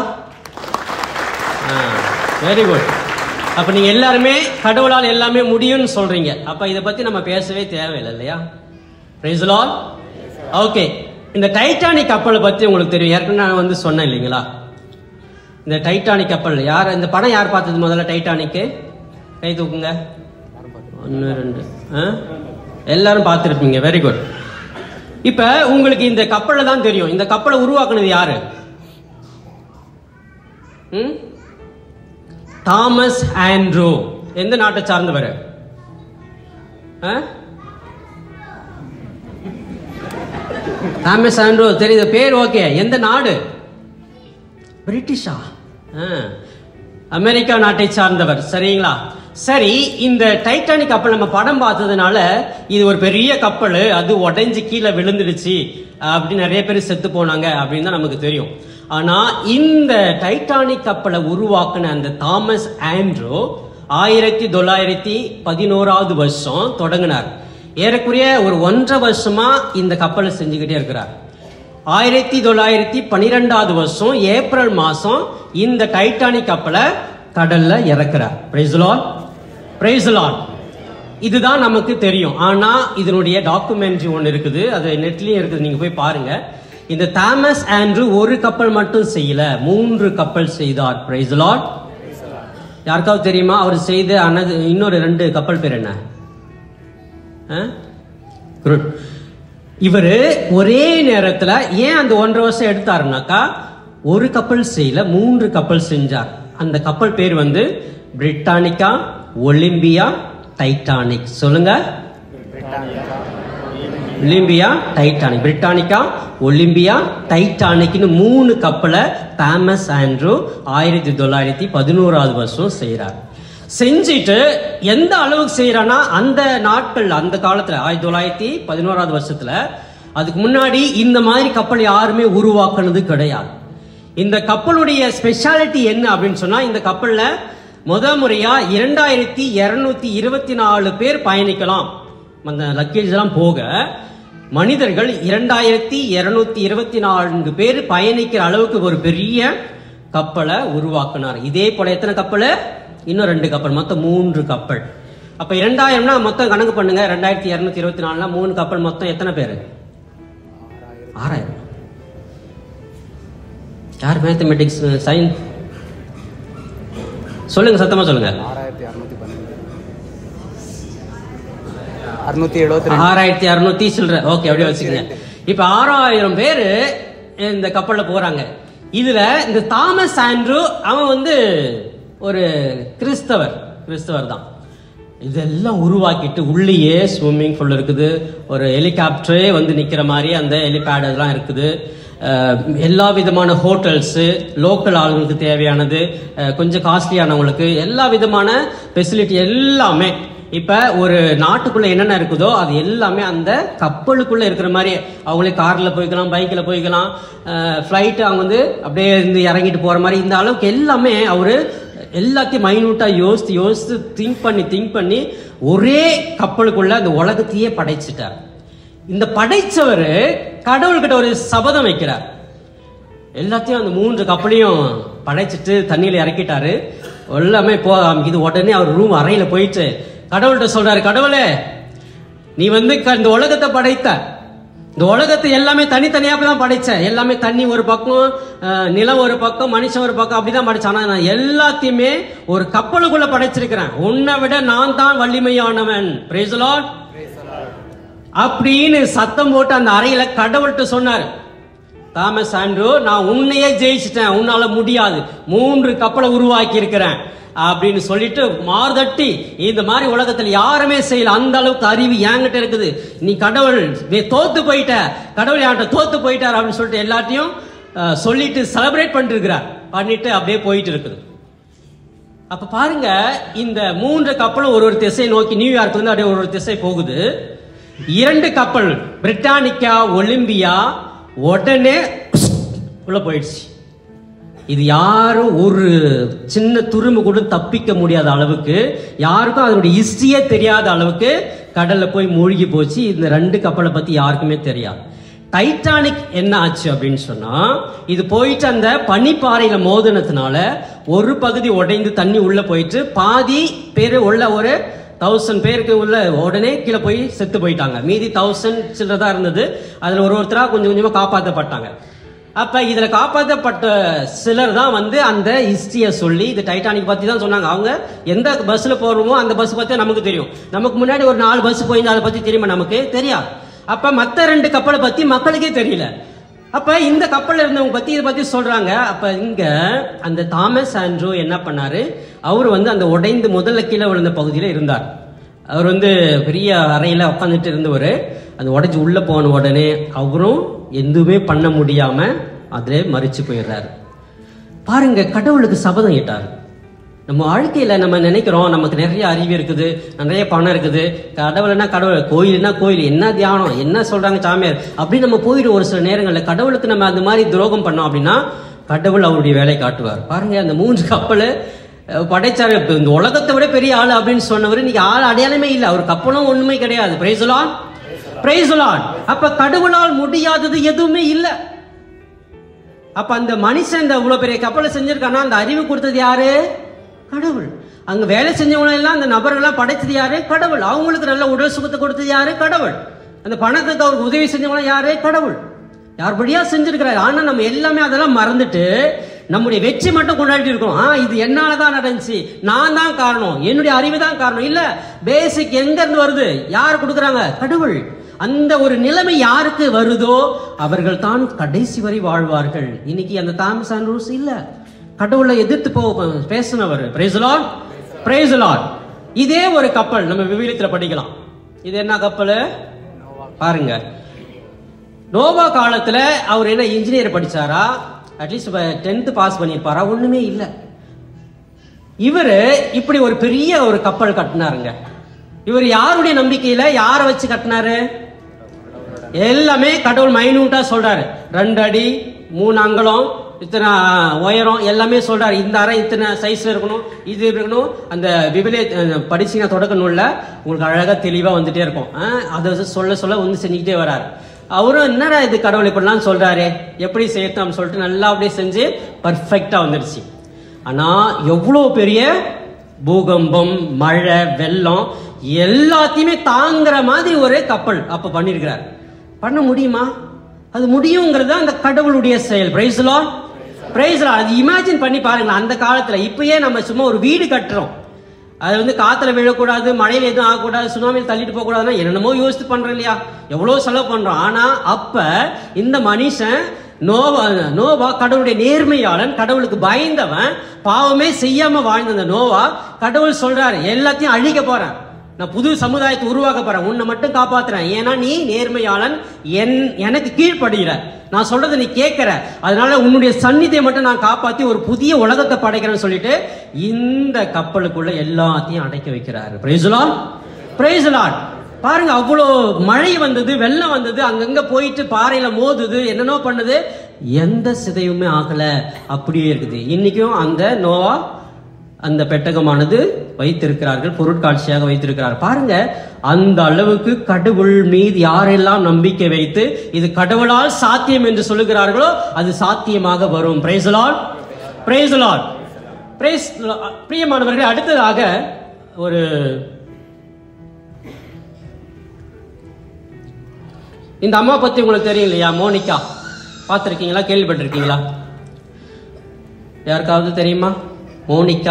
வெரி குட் அப்ப நீங்க எல்லாருமே கடவுளால் எல்லாமே முடியும்னு சொல்றீங்க அப்ப இதை பத்தி நம்ம பேசவே தேவையில்லை இல்லையா பிரைஸ்லால் ஓகே இந்த டைட்டானிக் கப்பலை பத்தி உங்களுக்கு தெரியும் ஏற்கனவே நான் வந்து சொன்னேன் இல்லைங்களா இந்த டைட்டானிக் கப்பல் யார் இந்த படம் யார் பார்த்தது முதல்ல டைட்டானிக்கு கை தூக்குங்க ஒன்று ரெண்டு ஆ? எல்லாரும் பார்த்துருப்பீங்க வெரி குட் இப்ப உங்களுக்கு இந்த கப்பலை தான் தெரியும் இந்த கப்பலை உருவாக்குனது யாரு ம்? தாமஸ் ஆண்ட்ரூ எந்த நாட்டை சார்ந்தவர் ஆ? தாமஸ் ஆண்ட்ரூ தெரியுது பேர் ஓகே எந்த நாடு பிரிட்டிஷா ஆ. அமெரிக்கா நாட்டை சார்ந்தவர் சரிங்களா சரி இந்த டைட்டானிக் கப்பல் நம்ம படம் பார்த்ததுனால இது ஒரு பெரிய கப்பல் அது உடைஞ்சு கீழே விழுந்துடுச்சு அப்படின்னு நிறைய பேர் செத்து போனாங்க அப்படின்னு தான் நமக்கு தெரியும் ஆனா இந்த டைட்டானிக் கப்பலை உருவாக்குன அந்த தாமஸ் ஆண்ட்ரோ ஆயிரத்தி தொள்ளாயிரத்தி பதினோராவது வருஷம் தொடங்கினார் ஏறக்குறைய ஒரு ஒன்றரை வருஷமா இந்த கப்பலை செஞ்சுக்கிட்டே இருக்கிறார் ஆயிரத்தி தொள்ளாயிரத்தி பன்னிரெண்டாவது வருஷம் ஏப்ரல் மாசம் இந்த டைட்டானிக் கப்பலை கடல்ல இறக்குறார் பிரைஸ்லான் பிரைஸ்லான் இதுதான் நமக்கு தெரியும் ஆனா இதனுடைய டாக்குமெண்ட்ரி ஒன்று இருக்குது அது நெட்லயும் இருக்குது நீங்க போய் பாருங்க இந்த தாமஸ் ஆண்ட்ரூ ஒரு கப்பல் மட்டும் செய்யல மூன்று கப்பல் செய்தார் பிரைஸ்லான் யாருக்காவது தெரியுமா அவர் செய்த அனது இன்னொரு ரெண்டு கப்பல் பேர் என்ன குட் இவர் ஒரே நேரத்துல ஏன் அந்த ஒன்றரை வருஷம் எடுத்தாருனாக்கா ஒரு கப்பல் செய்யல மூன்று கப்பல் செஞ்சார் அந்த கப்பல் பேர் வந்து பிரிட்டானிக்கா ஒலிம்பியா டைட்டானிக் சொல்லுங்க ஒலிம்பியா டைட்டானிக் பிரிட்டானிக்கா ஒலிம்பியா டைட்டானிக்னு மூணு கப்பலை தாமஸ் ஆண்ட்ரூ ஆயிரத்தி தொள்ளாயிரத்தி பதினோராவது வருஷம் செய்கிறார் செஞ்சுட்டு எந்த அளவுக்கு செய்யறானா அந்த நாட்கள் அந்த காலத்துல ஆயிரத்தி தொள்ளாயிரத்தி பதினோராவது வருஷத்துல அதுக்கு முன்னாடி இந்த மாதிரி கப்பல் யாருமே உருவாக்குனது கிடையாது இந்த கப்பலுடைய ஸ்பெஷாலிட்டி என்ன அப்படின்னு சொன்னா இந்த கப்பல்ல முத முறையா இரண்டாயிரத்தி இருநூத்தி இருபத்தி நாலு பேர் பயணிக்கலாம் அந்த லக்கேஜ் எல்லாம் போக மனிதர்கள் இரண்டாயிரத்தி இருநூத்தி இருபத்தி நான்கு பேர் பயணிக்கிற அளவுக்கு ஒரு பெரிய கப்பலை உருவாக்குனார் இதே போல எத்தனை கப்பல் இன்னும் ரெண்டு கப்பல் மொத்தம் மூன்று கப்பல் அப்ப இரண்டாயிரம்னா மொத்தம் கணக்கு பண்ணுங்க ரெண்டாயிரத்தி இருநூத்தி இருபத்தி நாலுனா மூணு கப்பல் மொத்தம் எத்தனை பேர் ஆறாயிரம் யார் மேத்தமெட்டிக்ஸ் சயின் சொல்லுங்க சத்தமா சொல்லுங்க ஆறாயிரத்தி அறுநூத்தி பன்னெண்டு அறுநூத்தி எழுபத்தி ரெண்டு ஆறாயிரத்தி அறுநூத்தி சில்லற ஓகே அப்படியே வச்சுக்கோங்க இப்ப ஆறாயிரம் பேரு இந்த கப்பல்ல போறாங்க இதுல இந்த தாமஸ் ஆண்ட்ரூ அவன் வந்து ஒரு கிறிஸ்தவர் கிறிஸ்தவர் தான் இதெல்லாம் உருவாக்கிட்டு உள்ளேயே ஸ்விம்மிங் பூல் இருக்குது ஒரு ஹெலிகாப்டரே வந்து நிக்கிற மாதிரி அந்த ஹெலிபேட் எல்லாம் இருக்குது அஹ் எல்லா விதமான ஹோட்டல்ஸு லோக்கல் ஆளுங்களுக்கு தேவையானது அஹ் கொஞ்சம் காஸ்ட்லியானவங்களுக்கு எல்லா விதமான ஃபெசிலிட்டி எல்லாமே இப்ப ஒரு நாட்டுக்குள்ள என்னென்ன இருக்குதோ அது எல்லாமே அந்த கப்பலுக்குள்ள இருக்கிற மாதிரி அவங்களே கார்ல போய்க்கலாம் பைக்ல போய்க்கலாம் ஃப்ளைட் அவங்க வந்து அப்படியே இருந்து இறங்கிட்டு போற மாதிரி இந்த அளவுக்கு எல்லாமே அவரு எல்லாத்தையும் மைனூட்டா யோசித்து யோசித்து திங்க் பண்ணி திங்க் பண்ணி ஒரே கப்பலுக்குள்ள அந்த உலகத்தையே படைச்சிட்டார் இந்த படைச்சவர் கடவுள்கிட்ட ஒரு சபதம் வைக்கிறார் எல்லாத்தையும் அந்த மூன்று கப்பலையும் படைச்சிட்டு தண்ணியில இறக்கிட்டாரு எல்லாமே போ இது உடனே அவர் ரூம் அறையில போயிட்டு கடவுள்கிட்ட சொல்றாரு கடவுளே நீ வந்து க- இந்த உலகத்தை படைத்த இந்த உலகத்தை எல்லாமே தனித்தனியா தான் படைச்ச எல்லாமே தண்ணி ஒரு பக்கம் அஹ், நிலம் ஒரு பக்கம் மனுஷன் ஒரு பக்கம் அப்படிதான் படைச்சேன் ஆனா நான் எல்லாத்தையுமே ஒரு கப்பலுக்குள்ள படைச்சிருக்கிறேன் உன்னை விட நான் தான் வலிமையானவன் Praise the Lord. அப்படின்னு சத்தம் போட்டு அந்த அறையில கடவுள்கிட்ட சொன்னார் தாமஸ் ஆண்ட்ரூ நான் உன்னையே ஜெயிச்சிட்டேன் உன்னால முடியாது மூன்று கப்பலை உருவாக்கி இருக்கிறேன் அப்படின்னு சொல்லிட்டு மார்தட்டி இந்த மாதிரி உலகத்துல யாருமே செய்யல அந்த அளவுக்கு அறிவு என்கிட்ட இருக்குது நீ கடவுள் நீ தோத்து போயிட்ட கடவுள் என்கிட்ட தோத்து போயிட்டார் அப்படின்னு சொல்லிட்டு எல்லாத்தையும் அஹ், சொல்லிட்டு செலிப்ரேட் பண்ணிட்டு இருக்கிறார் பண்ணிட்டு அப்படியே போயிட்டு இருக்குது அப்ப பாருங்க இந்த மூன்று கப்பலும் ஒரு ஒரு திசை நோக்கி நியூயார்க் வந்து அப்படியே ஒரு ஒரு திசை போகுது இரண்டு கப்பல் பிரிட்டானிக்கா ஒலிம்பியா உடனே உள்ள போயிடுச்சு இது யாரும் ஒரு சின்ன துரும்பு கூட தப்பிக்க முடியாத அளவுக்கு யாருக்கும் அதனுடைய ஹிஸ்டரியே தெரியாத அளவுக்கு கடல்ல போய் மூழ்கி போச்சு இந்த ரெண்டு கப்பலை பத்தி யாருக்குமே தெரியாது டைட்டானிக் என்ன ஆச்சு அப்படின்னு சொன்னா இது போயிட்டு அந்த பனிப்பாறையில மோதினதுனால ஒரு பகுதி உடைந்து தண்ணி உள்ள போயிட்டு பாதி பேர் உள்ள ஒரு தௌசண்ட் பேருக்கு உள்ள உடனே கீழே போய் செத்து போயிட்டாங்க மீதி தௌசண்ட் சில்லறதா இருந்தது அதுல ஒரு ஒருத்தரா கொஞ்சம் கொஞ்சமா காப்பாற்றப்பட்டாங்க அப்ப இதுல காப்பாற்றப்பட்ட சிலர் தான் வந்து அந்த ஹிஸ்டரிய சொல்லி இது டைட்டானிக் பத்தி தான் சொன்னாங்க அவங்க எந்த பஸ்ல போறோமோ அந்த பஸ் பத்தி நமக்கு தெரியும் நமக்கு முன்னாடி ஒரு நாலு பஸ் போயிருந்தா அதை பத்தி தெரியுமா நமக்கு தெரியாது அப்ப மத்த ரெண்டு கப்பலை பத்தி மக்களுக்கே தெரியல அப்ப இந்த கப்பல்ல இருந்தவங்க பத்தி இதை பத்தி சொல்றாங்க அப்ப இங்க அந்த தாமஸ் ஆண்ட்ரூ என்ன பண்ணாரு அவர் வந்து அந்த உடைந்து முதல்ல கீழே விழுந்த பகுதியில இருந்தார் அவர் வந்து பெரிய அறையில உட்காந்துட்டு இருந்தவர் அந்த உடைஞ்சு உள்ள போன உடனே அவரும் எதுவுமே பண்ண முடியாம அதிலே மறிச்சு போயிடுறாரு பாருங்க கடவுளுக்கு சபதம் இட்டார் நம்ம வாழ்க்கையில நம்ம நினைக்கிறோம் நமக்கு நிறைய அறிவு இருக்குது நிறைய பணம் இருக்குது கடவுள்னா கடவுள் கோயில்னா கோயில் என்ன தியானம் என்ன சொல்றாங்க சாமியார் அப்படி நம்ம போயிடும் ஒரு சில நேரங்கள்ல கடவுளுக்கு நம்ம அந்த மாதிரி துரோகம் பண்ணோம் அப்படின்னா கடவுள் அவருடைய வேலை காட்டுவார் பாருங்க அந்த மூன்று கப்பல் அஹ், படைச்சாரு இப்ப இந்த உலகத்தை விட பெரிய ஆள் அப்படின்னு சொன்னவர் இன்னைக்கு ஆள் அடையாளமே இல்லை அவர் கப்பலும் ஒண்ணுமே கிடையாது பிரைசலான் பிரைசலான் அப்ப கடவுளால் முடியாதது எதுவுமே இல்லை அப்ப அந்த மனுஷன் இந்த இவ்வளவு பெரிய கப்பலை செஞ்சிருக்கானா அந்த அறிவு கொடுத்தது யாரு கடவுள் அங்க வேலை செஞ்சவங்க எல்லாம் அந்த நபர்கள்லாம் படைச்சது யாரு கடவுள் அவங்களுக்கு நல்ல உடல் சுகத்தை கொடுத்தது யாரு கடவுள் அந்த பணத்துக்கு அவருக்கு உதவி செஞ்சவங்க யாரு கடவுள் யார் வழியா செஞ்சிருக்கிறாரு ஆனா நம்ம எல்லாமே அதெல்லாம் மறந்துட்டு நம்முடைய வெற்றி மட்டும் கொண்டாடிட்டு இருக்கோம் ஆ இது என்னால தான் நடந்துச்சு நான் தான் காரணம் என்னுடைய அறிவு தான் காரணம் இல்ல பேசிக் எங்க இருந்து வருது யார் கொடுக்குறாங்க கடவுள் அந்த ஒரு நிலைமை யாருக்கு வருதோ அவர்கள் தான் கடைசி வரை வாழ்வார்கள் இன்னைக்கு அந்த தாமஸ் ஆண்ட்ரூஸ் இல்ல கடவுளை எதிர்த்து போ பேசினவர் பிரேசலான் பிரேசலான் இதே ஒரு கப்பல் நம்ம விவிலியத்துல படிக்கலாம் இது என்ன கப்பல் பாருங்க நோவா காலத்துல அவர் என்ன இன்ஜினியர் படிச்சாரா அட்லீஸ்ட் டென்த் பாஸ் பண்ணியிருப்பாரா ஒண்ணுமே இல்லை இவரு இப்படி ஒரு பெரிய ஒரு கப்பல் கட்டினாருங்க இவர் யாருடைய நம்பிக்கையில யாரை வச்சு கட்டினாரு எல்லாமே கடவுள் மைனூட்டா சொல்றாரு ரெண்டு அடி மூணு அங்கலம் இத்தனை உயரம் எல்லாமே சொல்றாரு இந்த அறை இத்தனை சைஸ்ல இருக்கணும் இது இருக்கணும் அந்த விபிலே படிச்சீங்கன்னா தொடக்க நூல்ல உங்களுக்கு அழகா தெளிவா வந்துட்டே இருக்கும் ஆ, அதை வந்து சொல்ல சொல்ல வந்து செஞ்சுக்கிட்டே வராரு அவரும் என்னடா இது கடவுள் இப்படிலாம் சொல்றாரு எப்படி செய்யட்டும் சொல்லிட்டு நல்லா அப்படியே செஞ்சு பர்ஃபெக்டா வந்துடுச்சு ஆனா எவ்வளவு பெரிய பூகம்பம் மழை வெள்ளம் எல்லாத்தையுமே தாங்குற மாதிரி ஒரு கப்பல் அப்ப பண்ணிருக்கிறார் பண்ண முடியுமா அது முடியுங்கிறது தான் அந்த கடவுளுடைய செயல் பிரைஸ்லா பிரைஸ்லா அது இமேஜின் பண்ணி பாருங்களேன் அந்த காலத்துல இப்பயே நம்ம சும்மா ஒரு வீடு கட்டுறோம் அது வந்து காத்துல விழக்கூடாது மழையில எதுவும் ஆகக்கூடாது சுனாமியில் தள்ளிட்டு போக கூடாதுன்னா என்னென்னமோ யோசித்து பண்றோம் இல்லையா எவ்வளவு செலவு பண்றோம் ஆனா அப்ப இந்த மனுஷன் நோவா நோவா கடவுளுடைய நேர்மையாளன் கடவுளுக்கு பயந்தவன் பாவமே செய்யாம வாழ்ந்த அந்த நோவா கடவுள் சொல்றாரு எல்லாத்தையும் அழிக்க போறேன் நான் புது சமுதாயத்தை உருவாக்க போறேன் உன்னை மட்டும் காப்பாத்துறேன் ஏன்னா நீ நேர்மையாளன் என் எனக்கு கீழ்ப்படுகிற நான் சொல்றதை நீ கேட்கிற அதனால உன்னுடைய சந்நிதியை மட்டும் நான் காப்பாத்தி ஒரு புதிய உலகத்தை படைக்கிறேன்னு சொல்லிட்டு இந்த கப்பலுக்குள்ள எல்லாத்தையும் அடைக்க வைக்கிறாரு பிரைசுலான் பிரைசுலான் பாருங்க அவ்வளோ மழை வந்தது வெள்ளம் வந்தது அங்கங்க போயிட்டு பாறையில மோதுது என்னென்னோ பண்ணுது எந்த சிதையுமே ஆகல அப்படியே இருக்குது இன்னைக்கும் அந்த நோவா அந்த பெட்டகமானது வைத்திருக்கிறார்கள் பொருட்காட்சியாக வைத்திருக்கிறார் பாருங்க அந்த அளவுக்கு கடவுள் மீது யாரெல்லாம் நம்பிக்கை வைத்து இது கடவுளால் சாத்தியம் என்று சொல்லுகிறார்களோ அது சாத்தியமாக வரும் பிரைசலால் பிரைசலால் பிரைஸ் பிரியமானவர்களே அடுத்ததாக ஒரு இந்த அம்மா பத்தி உங்களுக்கு தெரியும் இல்லையா மோனிகா பார்த்துருக்கீங்களா கேள்விப்பட்டிருக்கீங்களா யாருக்காவது தெரியுமா மோனிகா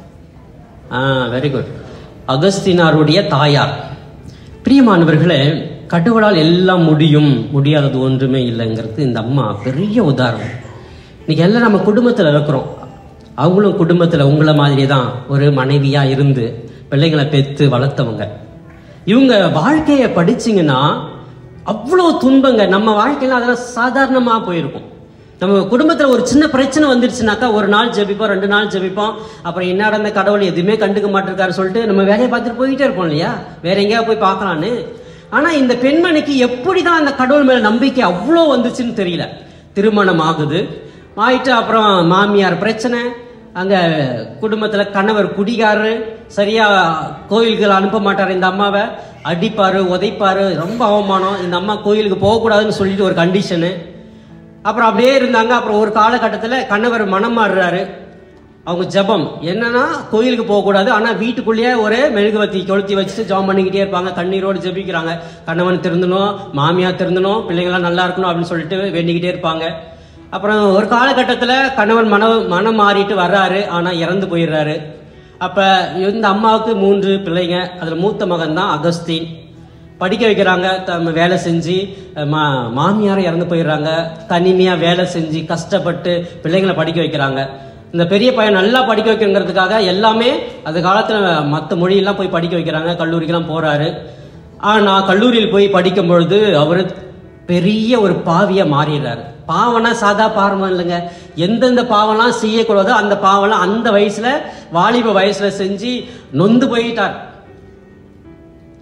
ஆ வெரி குட் அகஸ்தினாருடைய தாயார் பிரியமானவர்களே கடவுளால் எல்லாம் முடியும் முடியாதது ஒன்றுமே இல்லைங்கிறது இந்த அம்மா பெரிய உதாரணம் இன்னைக்கு எல்லாம் நம்ம குடும்பத்தில் இருக்கிறோம் அவங்களும் குடும்பத்தில் உங்களை மாதிரி தான் ஒரு மனைவியா இருந்து பிள்ளைங்களை பெற்று வளர்த்தவங்க இவங்க வாழ்க்கையை படிச்சீங்கன்னா அவ்வளோ துன்பங்க நம்ம வாழ்க்கையில அதெல்லாம் சாதாரணமாக போயிருக்கும் நம்ம குடும்பத்தில் ஒரு சின்ன பிரச்சனை வந்துருச்சுனாக்கா ஒரு நாள் ஜெபிப்போம் ரெண்டு நாள் ஜெபிப்போம் அப்புறம் என்ன நடந்த கடவுள் எதுவுமே கண்டுக்க மாட்டிருக்காரு சொல்லிட்டு நம்ம வேலையை பார்த்துட்டு போயிட்டே இருப்போம் இல்லையா வேற எங்கேயாவது போய் பார்க்கலான்னு ஆனா இந்த பெண்மணிக்கு எப்படி தான் அந்த கடவுள் மேல நம்பிக்கை அவ்வளோ வந்துச்சுன்னு தெரியல திருமணம் ஆகுது ஆயிட்டு அப்புறம் மாமியார் பிரச்சனை அங்க குடும்பத்துல கணவர் குடிகாரரு சரியா கோயில்கள் அனுப்ப மாட்டாரு இந்த அம்மாவை அடிப்பாரு உதைப்பாரு ரொம்ப அவமானம் இந்த அம்மா கோயிலுக்கு போகக்கூடாதுன்னு சொல்லிட்டு ஒரு கண்டிஷனு அப்புறம் அப்படியே இருந்தாங்க அப்புறம் ஒரு காலகட்டத்தில் கணவர் மனம் மாறுறாரு அவங்க ஜெபம் என்னன்னா கோயிலுக்கு போகக்கூடாது ஆனால் வீட்டுக்குள்ளேயே ஒரு மெழுகுவத்தி கொளுத்தி வச்சுட்டு ஜெபம் பண்ணிக்கிட்டே இருப்பாங்க கண்ணீரோடு ஜெபிக்கிறாங்க கணவன் திருந்தணும் மாமியார் திருந்தணும் பிள்ளைங்களாம் நல்லா இருக்கணும் அப்படின்னு சொல்லிட்டு வேண்டிக்கிட்டே இருப்பாங்க அப்புறம் ஒரு காலகட்டத்தில் கணவன் மன மனம் மாறிட்டு வர்றாரு ஆனால் இறந்து போயிடுறாரு அப்போ இந்த அம்மாவுக்கு மூன்று பிள்ளைங்க அதில் மூத்த மகன் தான் அகஸ்தீன் படிக்க வைக்கிறாங்க தம்ம வேலை செஞ்சு அஹ், மா மாமியாரை இறந்து போயிடுறாங்க தனிமையாக வேலை செஞ்சு கஷ்டப்பட்டு பிள்ளைங்களை படிக்க வைக்கிறாங்க இந்த பெரிய பையன் நல்லா படிக்க வைக்கணுங்கிறதுக்காக எல்லாமே அந்த காலத்தில் மற்ற மொழியெல்லாம் போய் படிக்க வைக்கிறாங்க கல்லூரிக்கெல்லாம் போறாரு ஆனால் கல்லூரியில் போய் படிக்கும் பொழுது அவர் பெரிய ஒரு பாவியா மாறிடுறாரு பாவம்னா சாதா பாவம் இல்லைங்க எந்தெந்த பாவம்லாம் செய்யக்கூடாதோ அந்த பாவம்லாம் அந்த வயசுல வாலிப வயசுல செஞ்சு நொந்து போயிட்டார்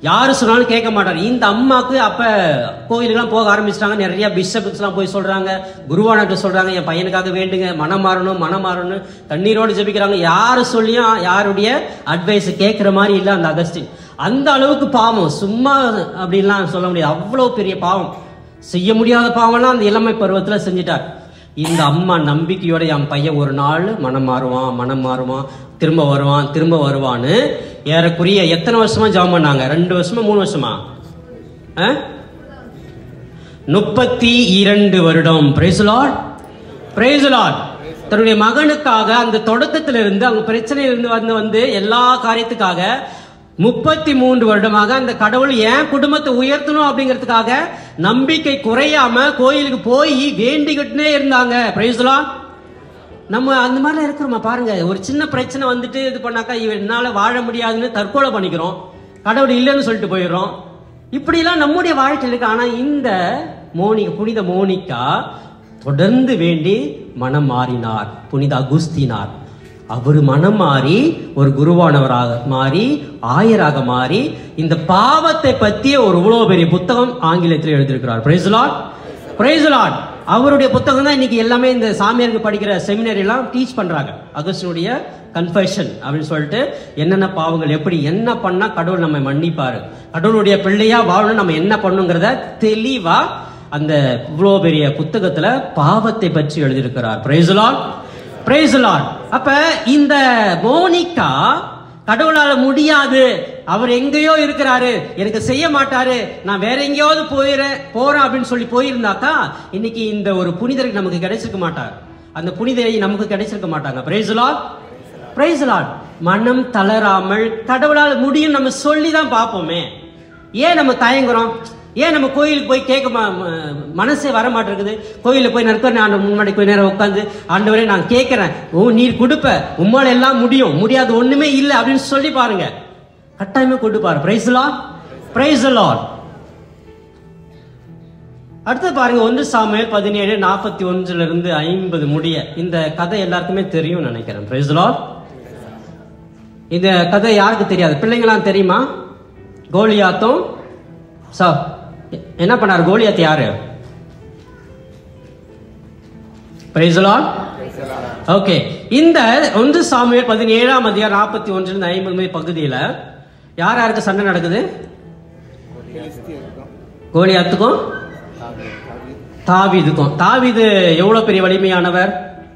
யாரு சொன்னாலும் கேட்க மாட்டார் இந்த அம்மாக்கு அப்ப கோயிலுக்கெல்லாம் போக ஆரம்பிச்சிட்டாங்க நிறைய பிஷப்ஸ் எல்லாம் போய் சொல்றாங்க குருவானாட்ட சொல்றாங்க என் பையனுக்காக வேண்டுங்க மனம் மாறணும் மனம் மாறணும் தண்ணீரோடு ஜெபிக்கிறாங்க யாரு சொல்லியும் யாருடைய அட்வைஸ் கேட்கிற மாதிரி இல்ல அந்த அகஸ்டின் அந்த அளவுக்கு பாவம் சும்மா அப்படின்லாம் சொல்ல முடியாது அவ்வளவு பெரிய பாவம் செய்ய முடியாத பாவம்லாம் அந்த இளமை பருவத்துல செஞ்சிட்டார் இந்த அம்மா நம்பிக்கையோட என் பையன் ஒரு நாள் மனம் மாறுவான் மனம் மாறுவான் திரும்ப வருவான் திரும்ப வருவான்னு ஏறக்குறைய எத்தனை வருஷமா ஜெபம் பண்ணாங்க ரெண்டு வருஷமா மூணு வருஷமா ஆ? முப்பத்தி இரண்டு வருடம் பிரைசுலாட் பிரைசுலாட் தன்னுடைய மகனுக்காக அந்த தொடக்கத்திலிருந்து அவங்க பிரச்சனையிலிருந்து வந்து வந்து எல்லா காரியத்துக்காக முப்பத்தி மூன்று வருடமாக அந்த கடவுள் ஏன் குடும்பத்தை உயர்த்தணும் அப்படிங்கிறதுக்காக நம்பிக்கை குறையாம கோயிலுக்கு போய் வேண்டிக்கிட்டே இருந்தாங்க பிரைசுலாட் நம்ம அந்த மாதிரிலாம் இருக்கிறோமா பாருங்க ஒரு சின்ன பிரச்சனை வந்துட்டு இது பண்ணாக்கா இவன் என்னால வாழ முடியாதுன்னு தற்கொலை பண்ணிக்கிறோம் கடவுள் இல்லைன்னு சொல்லிட்டு போயிடுறோம் இப்படிலாம் நம்முடைய வாழ்க்கையில் இருக்கு ஆனா இந்த மோனிகா புனித மோனிகா தொடர்ந்து வேண்டி மனம் மாறினார் புனித அகுஸ்தினார் அவர் மனம் மாறி ஒரு குருவானவராக மாறி ஆயராக மாறி இந்த பாவத்தை பற்றிய ஒரு இவ்வளவு பெரிய புத்தகம் ஆங்கிலத்தில் எழுதியிருக்கிறார் பிரைஸ் லார்ட் பிரைஸ் லார்ட் அவருடைய புத்தகம் தான் இன்னைக்கு எல்லாமே இந்த சாமியாருக்கு படிக்கிற செமினரி எல்லாம் டீச் பண்றாங்க அகஸ்டினுடைய கன்ஃபெஷன் அப்படின்னு சொல்லிட்டு என்னென்ன பாவங்கள் எப்படி என்ன பண்ணா கடவுள் நம்ம மன்னிப்பாரு கடவுளுடைய பிள்ளையா வாழணும் நம்ம என்ன பண்ணுங்கிறத தெளிவா அந்த இவ்வளோ பெரிய புத்தகத்துல பாவத்தை பற்றி எழுதியிருக்கிறார் பிரைஸ் லார்ட் பிரைஸ் லார்ட் அப்ப இந்த மோனிகா கடவுளால முடியாது அவர் எங்கேயோ இருக்கிறாரு எனக்கு செய்ய மாட்டாரு நான் வேற எங்கேயாவது போயிறேன் போறேன் அப்படின்னு சொல்லி போயிருந்தாக்கா இன்னைக்கு இந்த ஒரு புனிதருக்கு நமக்கு கிடைச்சிருக்க மாட்டார் அந்த புனிதரை நமக்கு கிடைச்சிருக்க மாட்டாங்க பிரைஸ் லார்ட் பிரைஸ் லார்ட் மனம் தளராமல் கடவுளால் முடியும் நம்ம சொல்லி தான் பார்ப்போமே ஏன் நம்ம தயங்குறோம் ஏன் நம்ம கோயிலுக்கு போய் கேட்க ம- ம- மனசே வர மாட்டேங்குது கோயிலில் போய் நற்கர் நான் முன்னாடி கொஞ்ச நேரம் உட்காந்து ஆண்டவரே நான் கேட்கிறேன் ஓ நீர் கொடுப்ப உம்மால எல்லாம் முடியும் முடியாது ஒண்ணுமே இல்லை அப்படின்னு சொல்லி பாருங்க கட்டாயமே கொடுப்பாரு பிரைஸ் லார்ட் பிரைஸ் லார்ட் அடுத்து பாருங்க ஒன்று சாமுவேல் பதினேழு நாற்பத்தி ஒன்றுல இருந்து ஐம்பது முடிய இந்த கதை எல்லாருக்குமே தெரியும் நினைக்கிறேன் பிரைஸ் லார்ட் இந்த கதை யாருக்கு தெரியாது பிள்ளைங்களாம் தெரியுமா கோலியாத்தும் சோ என்ன பண்ணார் கோலியாத் யாரு பிரைஸ் லார்ட் ஓகே இந்த ஒன்று சாமுவேல் பதினேழாம் அதிகாரம் நாற்பத்தி ஒன்றிலிருந்து ஐம்பது பகுதியில யார் யாருக்கு சண்டை நடக்குது கோலியாத்துக்கும் தாவீதுக்கும் தாவீது எவ்வளவு பெரிய வலிமையானவர்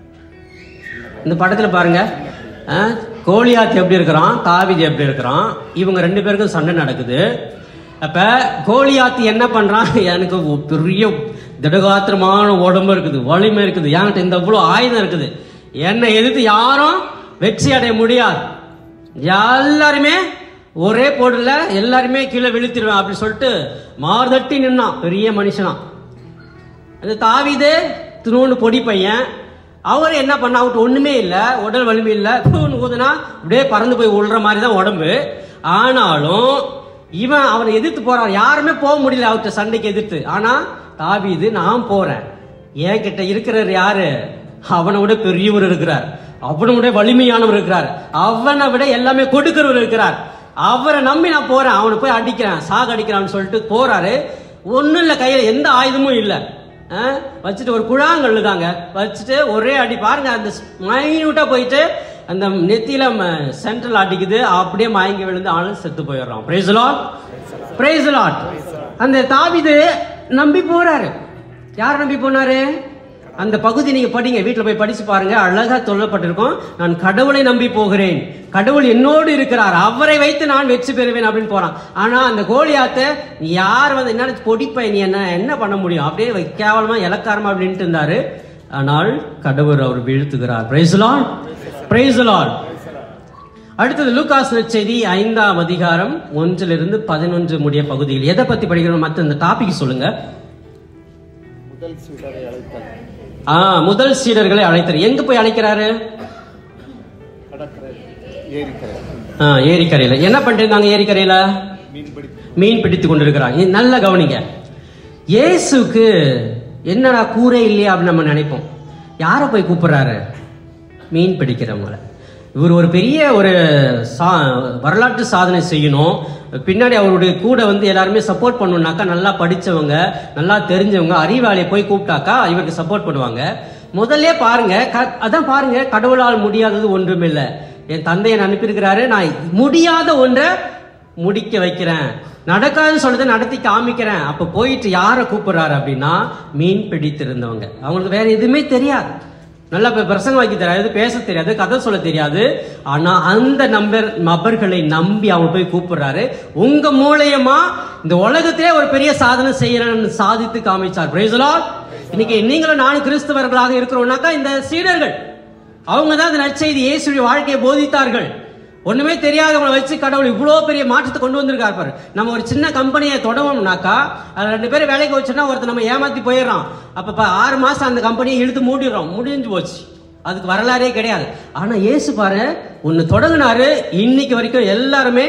இந்த படத்துல பாருங்க ஆ, கோலியாத் எப்படி இருக்கிறான் தாவீது எப்படி இருக்கிறான் இவங்க ரெண்டு பேருக்கும் சண்டை நடக்குது அப்ப கோலியாத் என்ன பண்றான் எனக்கு ஒரு பெரிய திடகாத்திரமான உடம்பு இருக்குது வலிமை இருக்குது என்கிட்ட இந்த இவ்வளவு ஆயுதம் இருக்குது என்னை எதிர்த்து யாரும் வெற்றி அடைய முடியாது எல்லாருமே ஒரே போடல எல்லாருமே கீழே விழுத்திடுவேன் அப்படின்னு சொல்லிட்டு மார்தட்டி நின்னான் பெரிய மனுஷனா அந்த தாவிதே திருவண்ணு பொடி பையன் அவர் என்ன பண்ண அவர்கிட்ட ஒண்ணுமே இல்ல உடல் வலிமை இல்ல பூன்னு ஊதுனா அப்படியே பறந்து போய் விழுற மாதிரி தான் உடம்பு ஆனாலும் இவன் அவனை எதிர்த்து போறான் யாருமே போக முடியல அவர்கிட்ட சண்டைக்கு எதிர்த்து ஆனா தாவீது நான் போறேன் என்கிட்ட இருக்கிறவர் யாரு அவனை விட பெரியவர் இருக்கிறார் அவனை விட வலிமையானவர் இருக்கிறார் அவனை விட எல்லாமே கொடுக்கிறவர் இருக்கிறார் அவரை நம்பி நான் போறேன் அவனை போய் அடிக்கிறேன் சாக அடிக்கிறான்னு சொல்லிட்டு போறாரு ஒண்ணும் இல்ல கையில எந்த ஆயுதமும் இல்ல ஆ? வச்சுட்டு ஒரு குழாங்கல்லு தாங்க வச்சுட்டு ஒரே அடி பாருங்க அந்த மைன்யூட்டா போயிட்டு அந்த நெத்தியில சென்ட்ரல் அடிக்குது அப்படியே மயங்கி விழுந்து ஆளு செத்து போயிடுறான் பிரைஸ் லாட் பிரைஸ் லாட் அந்த தாவிது நம்பி போறாரு யார் நம்பி போனாரு அந்த பகுதி நீங்க படிங்க வீட்டுல போய் படிச்சு பாருங்க அழகா சொல்லப்பட்டிருக்கும் நான் கடவுளை நம்பி போகிறேன் கடவுள் என்னோடு இருக்கிறார் அவரை வைத்து நான் வெற்றி பெறுவேன் அப்படின்னு போறான் ஆனா அந்த கோலியாத்த நீ யார் வந்து என்ன பொடிப்பை நீ என்ன என்ன பண்ண முடியும் அப்படியே வை- கேவலமா இலக்காரமா அப்படின்ட்டு இருந்தாரு ஆனால் கடவுள் அவர் வீழ்த்துகிறார் பிரைஸ் லார்ட் பிரைஸ் லார்ட் அடுத்தது லூகாஸ் செய்தி ஐந்தாம் அதிகாரம் ஒன்றிலிருந்து பதினொன்று முடிய பகுதியில் எதை பத்தி படிக்கிறோம் மத்த இந்த டாபிக் சொல்லுங்க முதல் சீடரை அழைத்தல் ஆ முதல் சீடர்களை அழைத்தார் எங்க போய் அழைக்கிறாரு கடற்கரை ஏரிக்கரை ஆ, ஏரிக்கரையில என்ன பண்ணிருந்தாங்க ஏரிக்கரையில மீன்பிடி மீன் பிடித்து கொண்டிருக்கிறாங்க இது நல்ல கவனிங்க இயேசுக்கு என்னடா கூரே இல்லையா அப்படின்னு நம்ம நினைப்போம் யாரை போய் கூப்பிடுறாரு மீன் பிடிக்கிறவங்கள இவர் ஒரு பெரிய ஒரு சா வரலாற்று சாதனை செய்யணும் பின்னாடி அவருடைய கூட வந்து எல்லாருமே சப்போர்ட் பண்ணணும்னாக்கா நல்லா படிச்சவங்க நல்லா தெரிஞ்சவங்க அறிவாளியை போய் கூப்பிட்டாக்கா இவருக்கு சப்போர்ட் பண்ணுவாங்க முதல்ல பாருங்க க- அதான் பாருங்க கடவுளால் முடியாதது ஒன்றுமில்லை என் தந்தையை அனுப்பியிருக்கிறாரு நான் முடியாத ஒன்றை முடிக்க வைக்கிறேன் நடக்காதுன்னு சொல்றதை நடத்தி காமிக்கிறேன் அப்ப போயிட்டு யாரை கூப்பிடுறாரு அப்படின்னா மீன் பிடித்திருந்தவங்க அவங்களுக்கு வேற எதுவுமே தெரியாது நல்லா இப்ப பிரசங்கம் வைக்க தெரியாது பேச தெரியாது கதை சொல்ல தெரியாது ஆனா அந்த நம்பர் நபர்களை நம்பி அவங்க போய் கூப்பிடுறாரு உங்க மூலியமா இந்த உலகத்திலே ஒரு பெரிய சாதனை செய்யறேன்னு சாதித்து காமிச்சார் Praise the Lord. இன்னைக்கு நீங்களும் நானும் கிறிஸ்தவர்களாக இருக்கிறோம்னாக்கா இந்த சீடர்கள் அவங்க தான் இந்த நற்செய்தி இயேசுடைய வாழ்க்கையை போதித்தார்கள் ஒண்ணுமே தெரியாதவங்களை வச்சு கடவுள் இவ்வளோ பெரிய மாற்றத்தை கொண்டு வந்திருக்காரு பாரு நம்ம ஒரு சின்ன கம்பெனியை தொடங்கணும்னாக்கா அதுல ரெண்டு பேரும் வேலைக்கு வச்சோன்னா ஒருத்தர் நம்ம ஏமாத்தி போயிடுறோம் அப்ப ப- ஆறு மாசம் அந்த கம்பெனியை இழுத்து மூடிடுறோம் முடிஞ்சு போச்சு அதுக்கு வரலாறே கிடையாது ஆனா இயேசு பாரு ஒன்னு தொடங்கினாரு இன்னைக்கு வரைக்கும் எல்லாருமே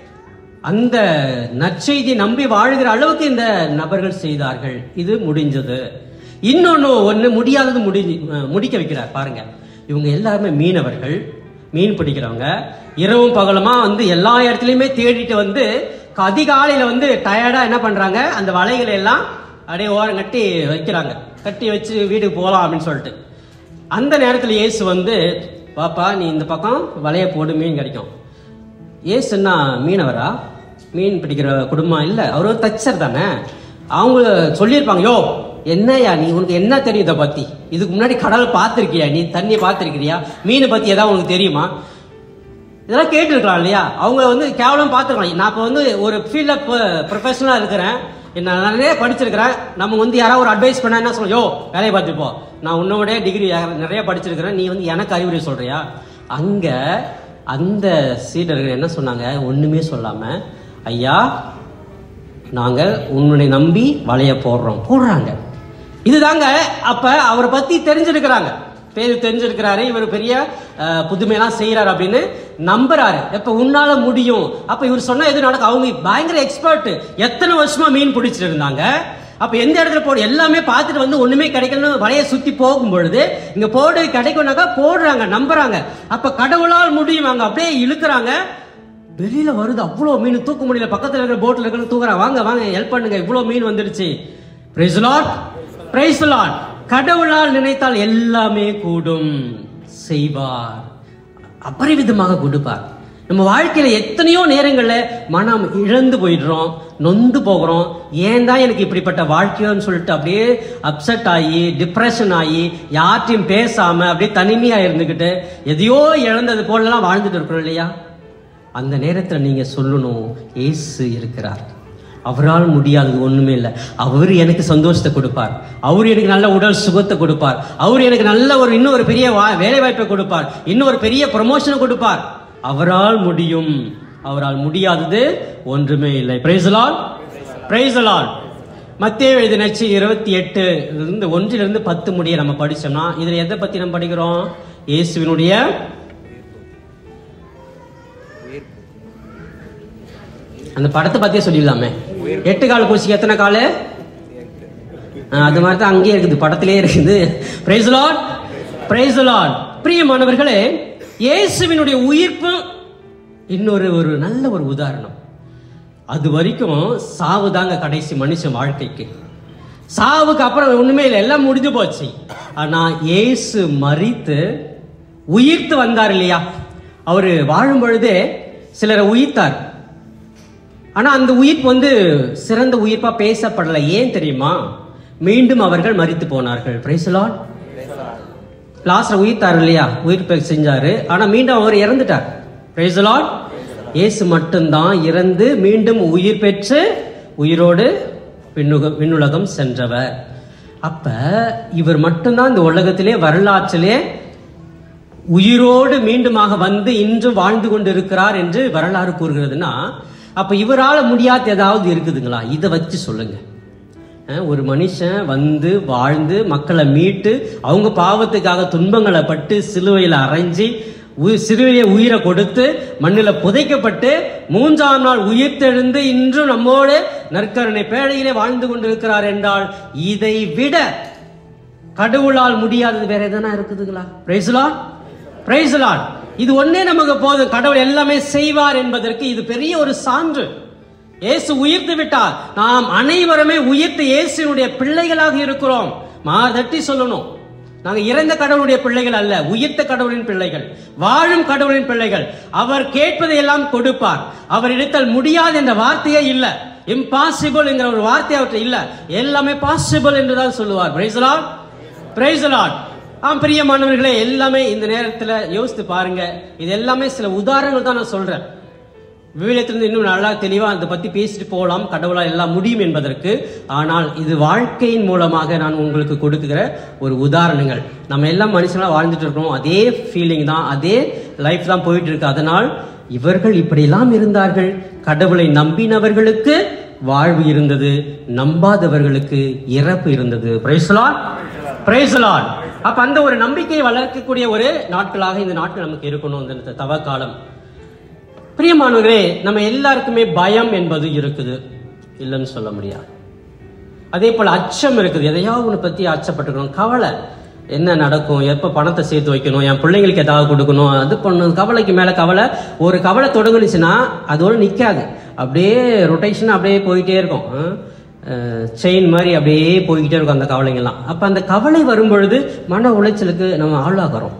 அந்த நற்செய்தி நம்பி வாழ்கிற அளவுக்கு இந்த நபர்கள் செய்தார்கள் இது முடிஞ்சது இன்னொன்னு ஒண்ணு முடியாதது முடிஞ்சு அஹ் முடிக்க வைக்கிறார் பாருங்க இவங்க எல்லாருமே மீனவர்கள் மீன் பிடிக்கிறவங்க இரவும் பகலுமா வந்து எல்லா இடத்துலயுமே தேடிட்டு வந்து அதிகாலையில வந்து டயர்டா என்ன பண்றாங்க அந்த வலைகளை எல்லாம் அப்படியே ஓரம் கட்டி வைக்கிறாங்க கட்டி வச்சு வீட்டுக்கு போகலாம் அப்படின்னு சொல்லிட்டு அந்த நேரத்தில் இயேசு வந்து பாப்பா நீ இந்த பக்கம் வலைய போடு மீன் கிடைக்கும் ஏசுன்னா மீனவரா மீன் பிடிக்கிற குடும்பம் இல்ல அவர் ஒரு தச்சர் தானே அவங்க சொல்லியிருப்பாங்க யோ என்னய்யா நீ உனக்கு என்ன தெரியும் இதை பத்தி இதுக்கு முன்னாடி கடல் பார்த்திருக்கியா நீ தண்ணியை பார்த்திருக்கிறியா மீனை பத்தி ஏதாவது உனக்கு தெரியுமா இதெல்லாம் கேட்டிருக்கலாம் இல்லையா அவங்க வந்து கேவலம் பார்த்துருக்கலாம் நான் இப்போ வந்து ஒரு ஃபீல்டில் ப்ரொஃபஷனலாக இருக்கிறேன் நான் நிறைய படிச்சிருக்கிறேன் நம்ம வந்து யாராவது ஒரு அட்வைஸ் பண்ணா என்ன சொல்ல யோ வேலையை பார்த்துப்போ நான் உன்னோட டிகிரி நிறைய படிச்சிருக்கிறேன் நீ வந்து எனக்கு அறிவுரை சொல்றியா அங்க அந்த சீடர்கள் என்ன சொன்னாங்க ஒண்ணுமே சொல்லாம ஐயா நாங்க உன்னை நம்பி வலைய போடுறோம் போடுறாங்க இதுதாங்க அப்ப அவரை பத்தி தெரிஞ்சிருக்கிறாங்க பேர் தெரிஞ்சிருக்கிறாரு இவர் பெரிய அஹ், புதுமையெல்லாம் செய்யறாரு அப்படின்னு நம்புறாரு எப்ப உன்னால முடியும் அப்ப இவர் சொன்னா எது நடக்கும் அவங்க பயங்கர எக்ஸ்பர்ட் எத்தனை வருஷமா மீன் பிடிச்சிட்டு இருந்தாங்க அப்ப எந்த இடத்துல போடு எல்லாமே பார்த்துட்டு வந்து ஒண்ணுமே கிடைக்கலன்னு வலைய சுத்தி போகும் பொழுது இங்க போடு கிடைக்கும்னாக்கா போடுறாங்க நம்புறாங்க அப்ப கடவுளால் முடியும் அவங்க அப்படியே இழுக்கிறாங்க வெளியில வருது அவ்வளோ மீன் தூக்க முடியல பக்கத்துல இருக்கிற போட்ல இருக்கிற தூக்குறாங்க வாங்க வாங்க ஹெல்ப் பண்ணுங்க இவ்வளோ மீன் வந்துடுச்சு பிரைஸ் லார்ட் பிரைஸ் லார்ட் கடவுளால் நினைத்தால் எல்லாமே கூடும் செய்வார் அபரிவிதமாக கொடுப்பார் நம்ம வாழ்க்கையில எத்தனையோ நேரங்கள்ல மனம் இழந்து போயிடுறோம் நொந்து போகிறோம் ஏன் தான் எனக்கு இப்படிப்பட்ட வாழ்க்கையோன்னு சொல்லிட்டு அப்படியே அப்செட் ஆகி டிப்ரெஷன் ஆகி யார்ட்டையும் பேசாம அப்படியே தனிமையா இருந்துகிட்டு எதையோ இழந்தது போலலாம் வாழ்ந்துட்டு இருக்கிறோம் இல்லையா அந்த நேரத்தில் நீங்க சொல்லணும் ஏசு இருக்கிறார் அவரால் முடியாதது ஒண்ணுமே இல்லை அவர் எனக்கு சந்தோஷத்தை கொடுப்பார் அவர் எனக்கு நல்ல உடல் சுகத்தை கொடுப்பார் அவர் எனக்கு நல்ல ஒரு இன்னும் ஒரு பெரிய வா- வேலை வாய்ப்பை கொடுப்பார் இன்னும் ஒரு பெரிய ப்ரமோஷனை கொடுப்பார் அவரால் முடியும் அவரால் முடியாதது ஒன்றுமே இல்லை பிரைசலால் பிரைசலால் மத்திய எழுதி நச்சு இருபத்தி எட்டு இருந்து ஒன்றிலிருந்து பத்து முடிய நம்ம படிச்சோம்னா இதுல எதை பத்தி நம்ம படிக்கிறோம் இயேசுவினுடைய அந்த படத்தை பத்தியே சொல்லிடலாமே எட்டு கால் பூசிக்கு எத்தனை காலு ஆ, அது மாதிரி தான் அங்கேயே இருக்குது படத்திலே இருக்குது பிரைஸ் லார்ட் பிரைஸ் லார்ட் பிரியமானவர்களே இயேசுவினுடைய உயிர்ப்பு இன்னொரு ஒரு நல்ல ஒரு உதாரணம் அது வரைக்கும் சாவு தாங்க கடைசி மனுஷன் வாழ்க்கைக்கு சாவுக்கு அப்புறம் ஒண்ணுமே இல்லை எல்லாம் முடிஞ்சு போச்சு ஆனா இயேசு மரித்து உயிர்த்து வந்தார் இல்லையா அவரு வாழும் பொழுதே சிலரை உயிர்த்தார் ஆனா அந்த உயிர்ப்பு வந்து சிறந்த உயிர்ப்பா பேசப்படல ஏன் தெரியுமா மீண்டும் அவர்கள் மரித்து போனார்கள் பிரைஸ் லார்ட் லாஸ்ட்ல உயிர்த்தார் இல்லையா உயிர்ப்பை செஞ்சாரு ஆனா மீண்டும் அவர் இறந்துட்டார் பிரைஸ் லார்ட் இயேசு மட்டும்தான் இறந்து மீண்டும் உயிர் பெற்று உயிரோடு விண்ணுக விண்ணுலகம் சென்றவர் அப்ப இவர் மட்டும்தான் இந்த உலகத்திலே வரலாற்றிலே உயிரோடு மீண்டுமாக வந்து இன்றும் வாழ்ந்து கொண்டிருக்கிறார் என்று வரலாறு கூறுகிறதுனா அப்ப இவரால முடியாத ஏதாவது இருக்குதுங்களா இதை வச்சு சொல்லுங்க அஹ், ஒரு மனுஷன் வந்து வாழ்ந்து மக்களை மீட்டு அவங்க பாவத்துக்காக துன்பங்களை பட்டு சிலுவையில் அரைஞ்சி உயி- சிலுவையை உயிரை கொடுத்து மண்ணில் புதைக்கப்பட்டு மூன்றாம் நாள் உயிர்த்தெழுந்து இன்றும் நம்மோடு நற்கருணை பேழையிலே வாழ்ந்து கொண்டிருக்கிறார் என்றால் இதை விட கடவுளால் முடியாதது வேற எதனா இருக்குதுங்களா பிரைஸ்லாட் பிரைஸ்லாட் இது ஒண்ணே நமக்கு போதும் கடவுள் எல்லாமே செய்வார் என்பதற்கு இது பெரிய ஒரு சான்று இயேசு உயிர்த்து விட்டார் நாம் அனைவருமே உயிர்த்த இயேசுனுடைய பிள்ளைகளாக இருக்கிறோம் மாதட்டி சொல்லணும் நாங்க இறந்த கடவுளுடைய பிள்ளைகள் அல்ல உயிர்த்த கடவுளின் பிள்ளைகள் வாழும் கடவுளின் பிள்ளைகள் அவர் கேட்பதை எல்லாம் கொடுப்பார் அவர் இடத்தில் முடியாது என்ற வார்த்தையே இல்ல இம்பாசிபிள் என்கிற ஒரு வார்த்தை அவர்கிட்ட இல்ல எல்லாமே பாசிபிள் என்றுதான் சொல்லுவார் பிரைஸ் லார்ட் பிரைஸ் லார்ட் ஆம் பிரியமானவர்களே எல்லாமே இந்த நேரத்துல யோசித்து பாருங்க இது எல்லாமே சில உதாரணங்கள் தான் நான் சொல்றேன் விவிலியத்திலிருந்து இன்னும் நல்லா தெளிவா அதை பத்தி பேசிட்டு போகலாம் கடவுளால் எல்லாம் முடியும் என்பதற்கு ஆனால் இது வாழ்க்கையின் மூலமாக நான் உங்களுக்கு கொடுக்குகிற ஒரு உதாரணங்கள் நம்ம எல்லாம் மனுஷங்களா வாழ்ந்துட்டு இருக்கோம் அதே ஃபீலிங் தான் அதே லைஃப் தான் போயிட்டு இருக்கு அதனால் இவர்கள் இப்படியெல்லாம் இருந்தார்கள் கடவுளை நம்பினவர்களுக்கு வாழ்வு இருந்தது நம்பாதவர்களுக்கு இறப்பு இருந்தது பிரைஸ்லான் பிரைஸ்லான் அப்ப அந்த ஒரு நம்பிக்கையை வளர்க்கக்கூடிய ஒரு நாட்களாக இந்த நாட்கள் நமக்கு இருக்கணும் இந்த தவ காலம் பிரியமானவர்களே நம்ம எல்லாருக்குமே பயம் என்பது இருக்குது இல்லைன்னு சொல்ல முடியாது அதே போல அச்சம் இருக்குது எதையாவது ஒன்று பத்தி அச்சப்பட்டுக்கணும் கவலை என்ன நடக்கும் எப்போ பணத்தை சேர்த்து வைக்கணும் என் பிள்ளைங்களுக்கு ஏதாவது கொடுக்கணும் அது பண்ணணும் கவலைக்கு மேலே கவலை ஒரு கவலை தொடங்குனுச்சுன்னா அதோட நிற்காது அப்படியே ரொட்டேஷன் அப்படியே போயிட்டே இருக்கும் செயின் மாதிரி அப்படியே போய்கிட்டே இருக்கும் அந்த கவலைங்கள்லாம் அப்போ அந்த கவலை வரும் பொழுது மன உளைச்சலுக்கு நம்ம ஆளாகிறோம்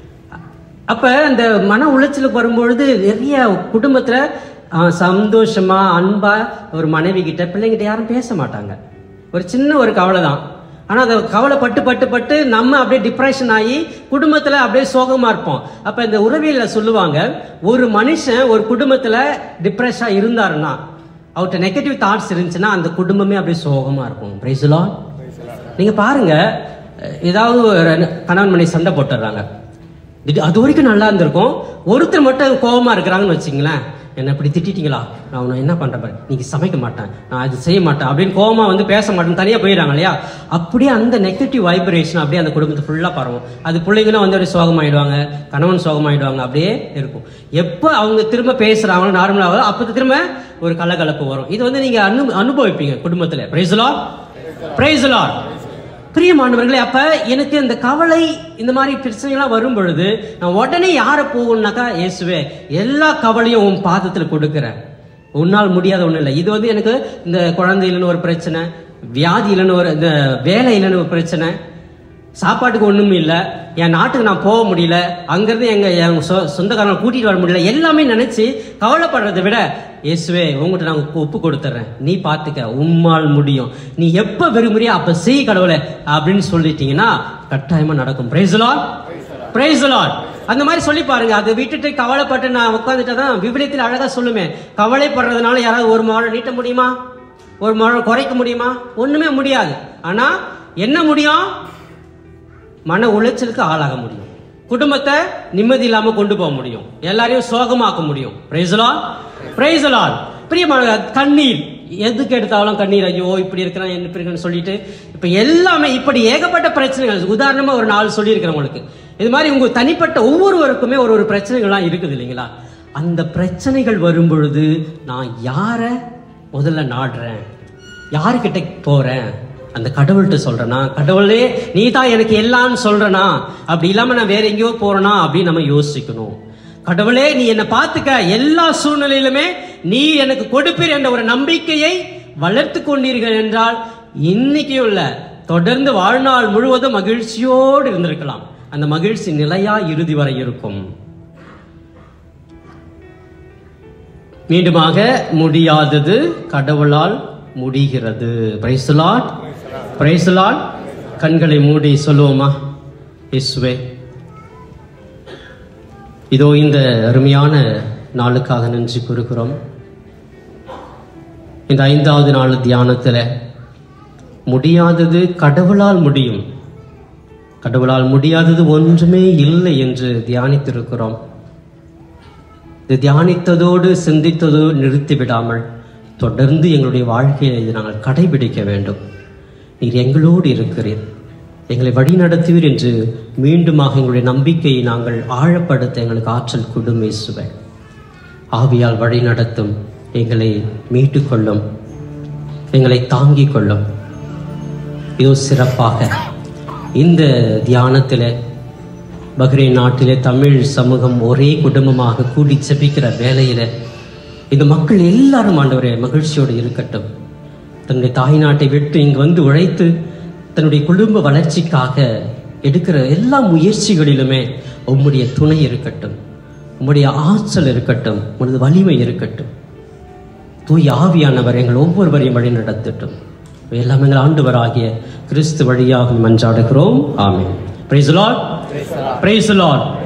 அப்ப அந்த மன உளைச்சலுக்கு வரும்பொழுது நிறைய குடும்பத்துல ஆஹ், சந்தோஷமா அன்பா ஒரு மனைவி கிட்ட பிள்ளைங்கிட்ட யாரும் பேச மாட்டாங்க ஒரு சின்ன ஒரு கவலை தான் ஆனா அதை கவலை பட்டு பட்டு பட்டு நம்ம அப்படியே டிப்ரெஷன் ஆகி குடும்பத்துல அப்படியே சோகமா இருப்போம் அப்ப இந்த உறவியல்ல சொல்லுவாங்க ஒரு மனுஷன் ஒரு குடும்பத்துல டிப்ரெஷா இருந்தாருன்னா அவர்கிட்ட நெகட்டிவ் தாட்ஸ் இருந்துச்சுன்னா அந்த குடும்பமே அப்படியே சோகமா இருக்கும் பிரைஸ்லா நீங்க பாருங்க ஏதாவது ஒரு கணவன் மனைவி சண்டை போட்டுடுறாங்க திடீர் அது வரைக்கும் நல்லா இருந்திருக்கும் ஒருத்தர் மட்டும் கோபமா இருக்கிறாங்கன்னு வச்சுங்களேன் என்ன இப்படி திட்டிட்டீங்களா நான் உன்னை என்ன பண்றேன் பாரு நீங்க சமைக்க மாட்டேன் நான் இது செய்ய மாட்டேன் அப்படின்னு கோவமா வந்து பேச மாட்டேன் தனியா போயிடுறாங்க இல்லையா அப்படியே அந்த நெகட்டிவ் வைப்ரேஷன் அப்படியே அந்த குடும்பத்தை ஃபுல்லா பரவும் அது பிள்ளைங்களும் வந்து அப்படியே சோகமாயிடுவாங்க கணவன் சோகமாயிடுவாங்க அப்படியே இருக்கும் எப்போ அவங்க திரும்ப பேசுறாங்களோ நார்மலாக அப்போ திரும்ப ஒரு கலகலப்பு வரும் இது வந்து நீங்க அனு அனுபவிப்பீங்க குடும்பத்துல பிரைஸ்லா பிரைஸ்லா பிரியமானவர்களே அப்ப எனக்கு இந்த கவலை இந்த மாதிரி பிரச்சனைகள்லாம் வரும் பொழுது நான் உடனே யாரை போகணும்னாக்கா இயேசுவே எல்லா கவலையும் உன் பாதத்துல கொடுக்கிறேன் உன்னால் முடியாத ஒண்ணும் இல்லை இது வந்து எனக்கு இந்த குழந்தை இல்லைன்னு ஒரு பிரச்சனை வியாதி இல்லைன்னு ஒரு இந்த வேலை இல்லைன்னு ஒரு பிரச்சனை சாப்பாட்டுக்கு ஒண்ணும் இல்ல என் நாட்டுக்கு நான் போக முடியல அங்கிருந்து எங்க என் சொ- சொந்தக்காரங்களை கூட்டிட்டு வர முடியல எல்லாமே நினைச்சு கவலைப்படுறதை விட இயேசுவே உங்ககிட்ட நான் ஒப்பு கொடுத்துறேன் நீ பாத்துக்க உம்மால் முடியும் நீ எப்ப விரும்புறியோ அப்ப செய் கடவுளே அப்படின்னு சொல்லிட்டீங்கன்னா கட்டாயமா நடக்கும் பிரைஸ்லால் பிரைஸ்லால் அந்த மாதிரி சொல்லி பாருங்க அதை விட்டுட்டு கவலைப்பட்டு நான் உட்காந்துட்டா தான் விவிலியத்தில் அழகா சொல்லுமே கவலைப்படுறதுனால யாராவது ஒரு மாதம் நீட்ட முடியுமா ஒரு மாதம் குறைக்க முடியுமா ஒண்ணுமே முடியாது ஆனா என்ன முடியும் மன உளைச்சலுக்கு ஆளாக முடியும் குடும்பத்தை நிம்மதி இல்லாம கொண்டு போக முடியும் எல்லாரையும் சோகமாக்க முடியும் பிரைஸ்லால் பிரைஸ்லால் பிரியமான கண்ணீர் எதுக்கு எடுத்தாலும் கண்ணீர் ஐயோ இப்படி இருக்கிறேன் என்ன இப்படி இருக்கிறேன்னு சொல்லிட்டு இப்ப எல்லாமே இப்படி ஏகப்பட்ட பிரச்சனைகள் உதாரணமா ஒரு நாள் சொல்லியிருக்கிறேன் உங்களுக்கு இது மாதிரி உங்க தனிப்பட்ட ஒவ்வொருவருக்குமே ஒரு ஒரு பிரச்சனைகள்லாம் இருக்குது இல்லைங்களா அந்த பிரச்சனைகள் வரும் பொழுது நான் யாரை முதல்ல நாடுறேன் யாருக்கிட்ட போறேன் அந்த கடவுள்கிட்ட சொல்றேனா கடவுளே நீ தான் எனக்கு எல்லாம்னு சொல்றனா அப்படி இல்லாம நான் வேற எங்கேயோ போறேனா அப்படின்னு நம்ம யோசிக்கணும் கடவுளே நீ என்னை பார்த்துக்க எல்லா சூழ்நிலையிலுமே நீ எனக்கு கொடுப்பீர் என்ற ஒரு நம்பிக்கையை வளர்த்து கொண்டீர்கள் என்றால் இன்னைக்கும் இல்ல தொடர்ந்து வாழ்நாள் முழுவதும் மகிழ்ச்சியோடு இருந்திருக்கலாம் அந்த மகிழ்ச்சி நிலையா இறுதி வரை இருக்கும் மீண்டுமாக முடியாதது கடவுளால் முடிகிறது பிரைசலாட் பிரைசலாட் கண்களை மூடி சொல்லுவோமா இயேசுவே இதோ இந்த அருமையான நாளுக்காக நன்றி கூறுகிறோம் இந்த ஐந்தாவது நாள் தியானத்தில் முடியாதது கடவுளால் முடியும் கடவுளால் முடியாதது ஒன்றுமே இல்லை என்று தியானித்திருக்கிறோம் இது தியானித்ததோடு சிந்தித்ததோடு நிறுத்தி விடாமல் தொடர்ந்து எங்களுடைய வாழ்க்கையை இதை நாங்கள் கடைபிடிக்க வேண்டும் நீர் எங்களோடு இருக்கிறீர் எங்களை வழிநடத்துவீர் என்று மீண்டுமாக எங்களுடைய நம்பிக்கையை நாங்கள் ஆழப்படுத்த எங்களுக்கு ஆற்றல் கொடும் இயேசுவே ஆவியால் வழிநடத்தும் எங்களை மீட்டுக்கொள்ளும் எங்களை தாங்கிக் கொள்ளும் இதோ சிறப்பாக இந்த தியானத்தில் பஹ்ரைன் நாட்டிலே தமிழ் சமூகம் ஒரே குடும்பமாக கூடி செபிக்கிற வேளையில இந்த மக்கள் எல்லாரும் ஆண்டவரே மகிழ்ச்சியோடு இருக்கட்டும் தன்னுடைய தாய் நாட்டை விட்டு இங்கு வந்து உழைத்து தன்னுடைய குடும்ப வளர்ச்சிக்காக எடுக்கிற எல்லா முயற்சிகளிலுமே உம்முடைய துணை இருக்கட்டும் உம்முடைய ஆற்றல் இருக்கட்டும் உமது வலிமை இருக்கட்டும் தூய் ஆவியானவர் எங்கள் ஒவ்வொருவரையும் வழி நடத்தட்டும் எல்லாம் எங்கள் ஆண்டவராகிய கிறிஸ்து வழியாக மன்றாடுகிறோம் ஆமென் பிரைஸ் லார்ட் பிரைஸ் லார்ட்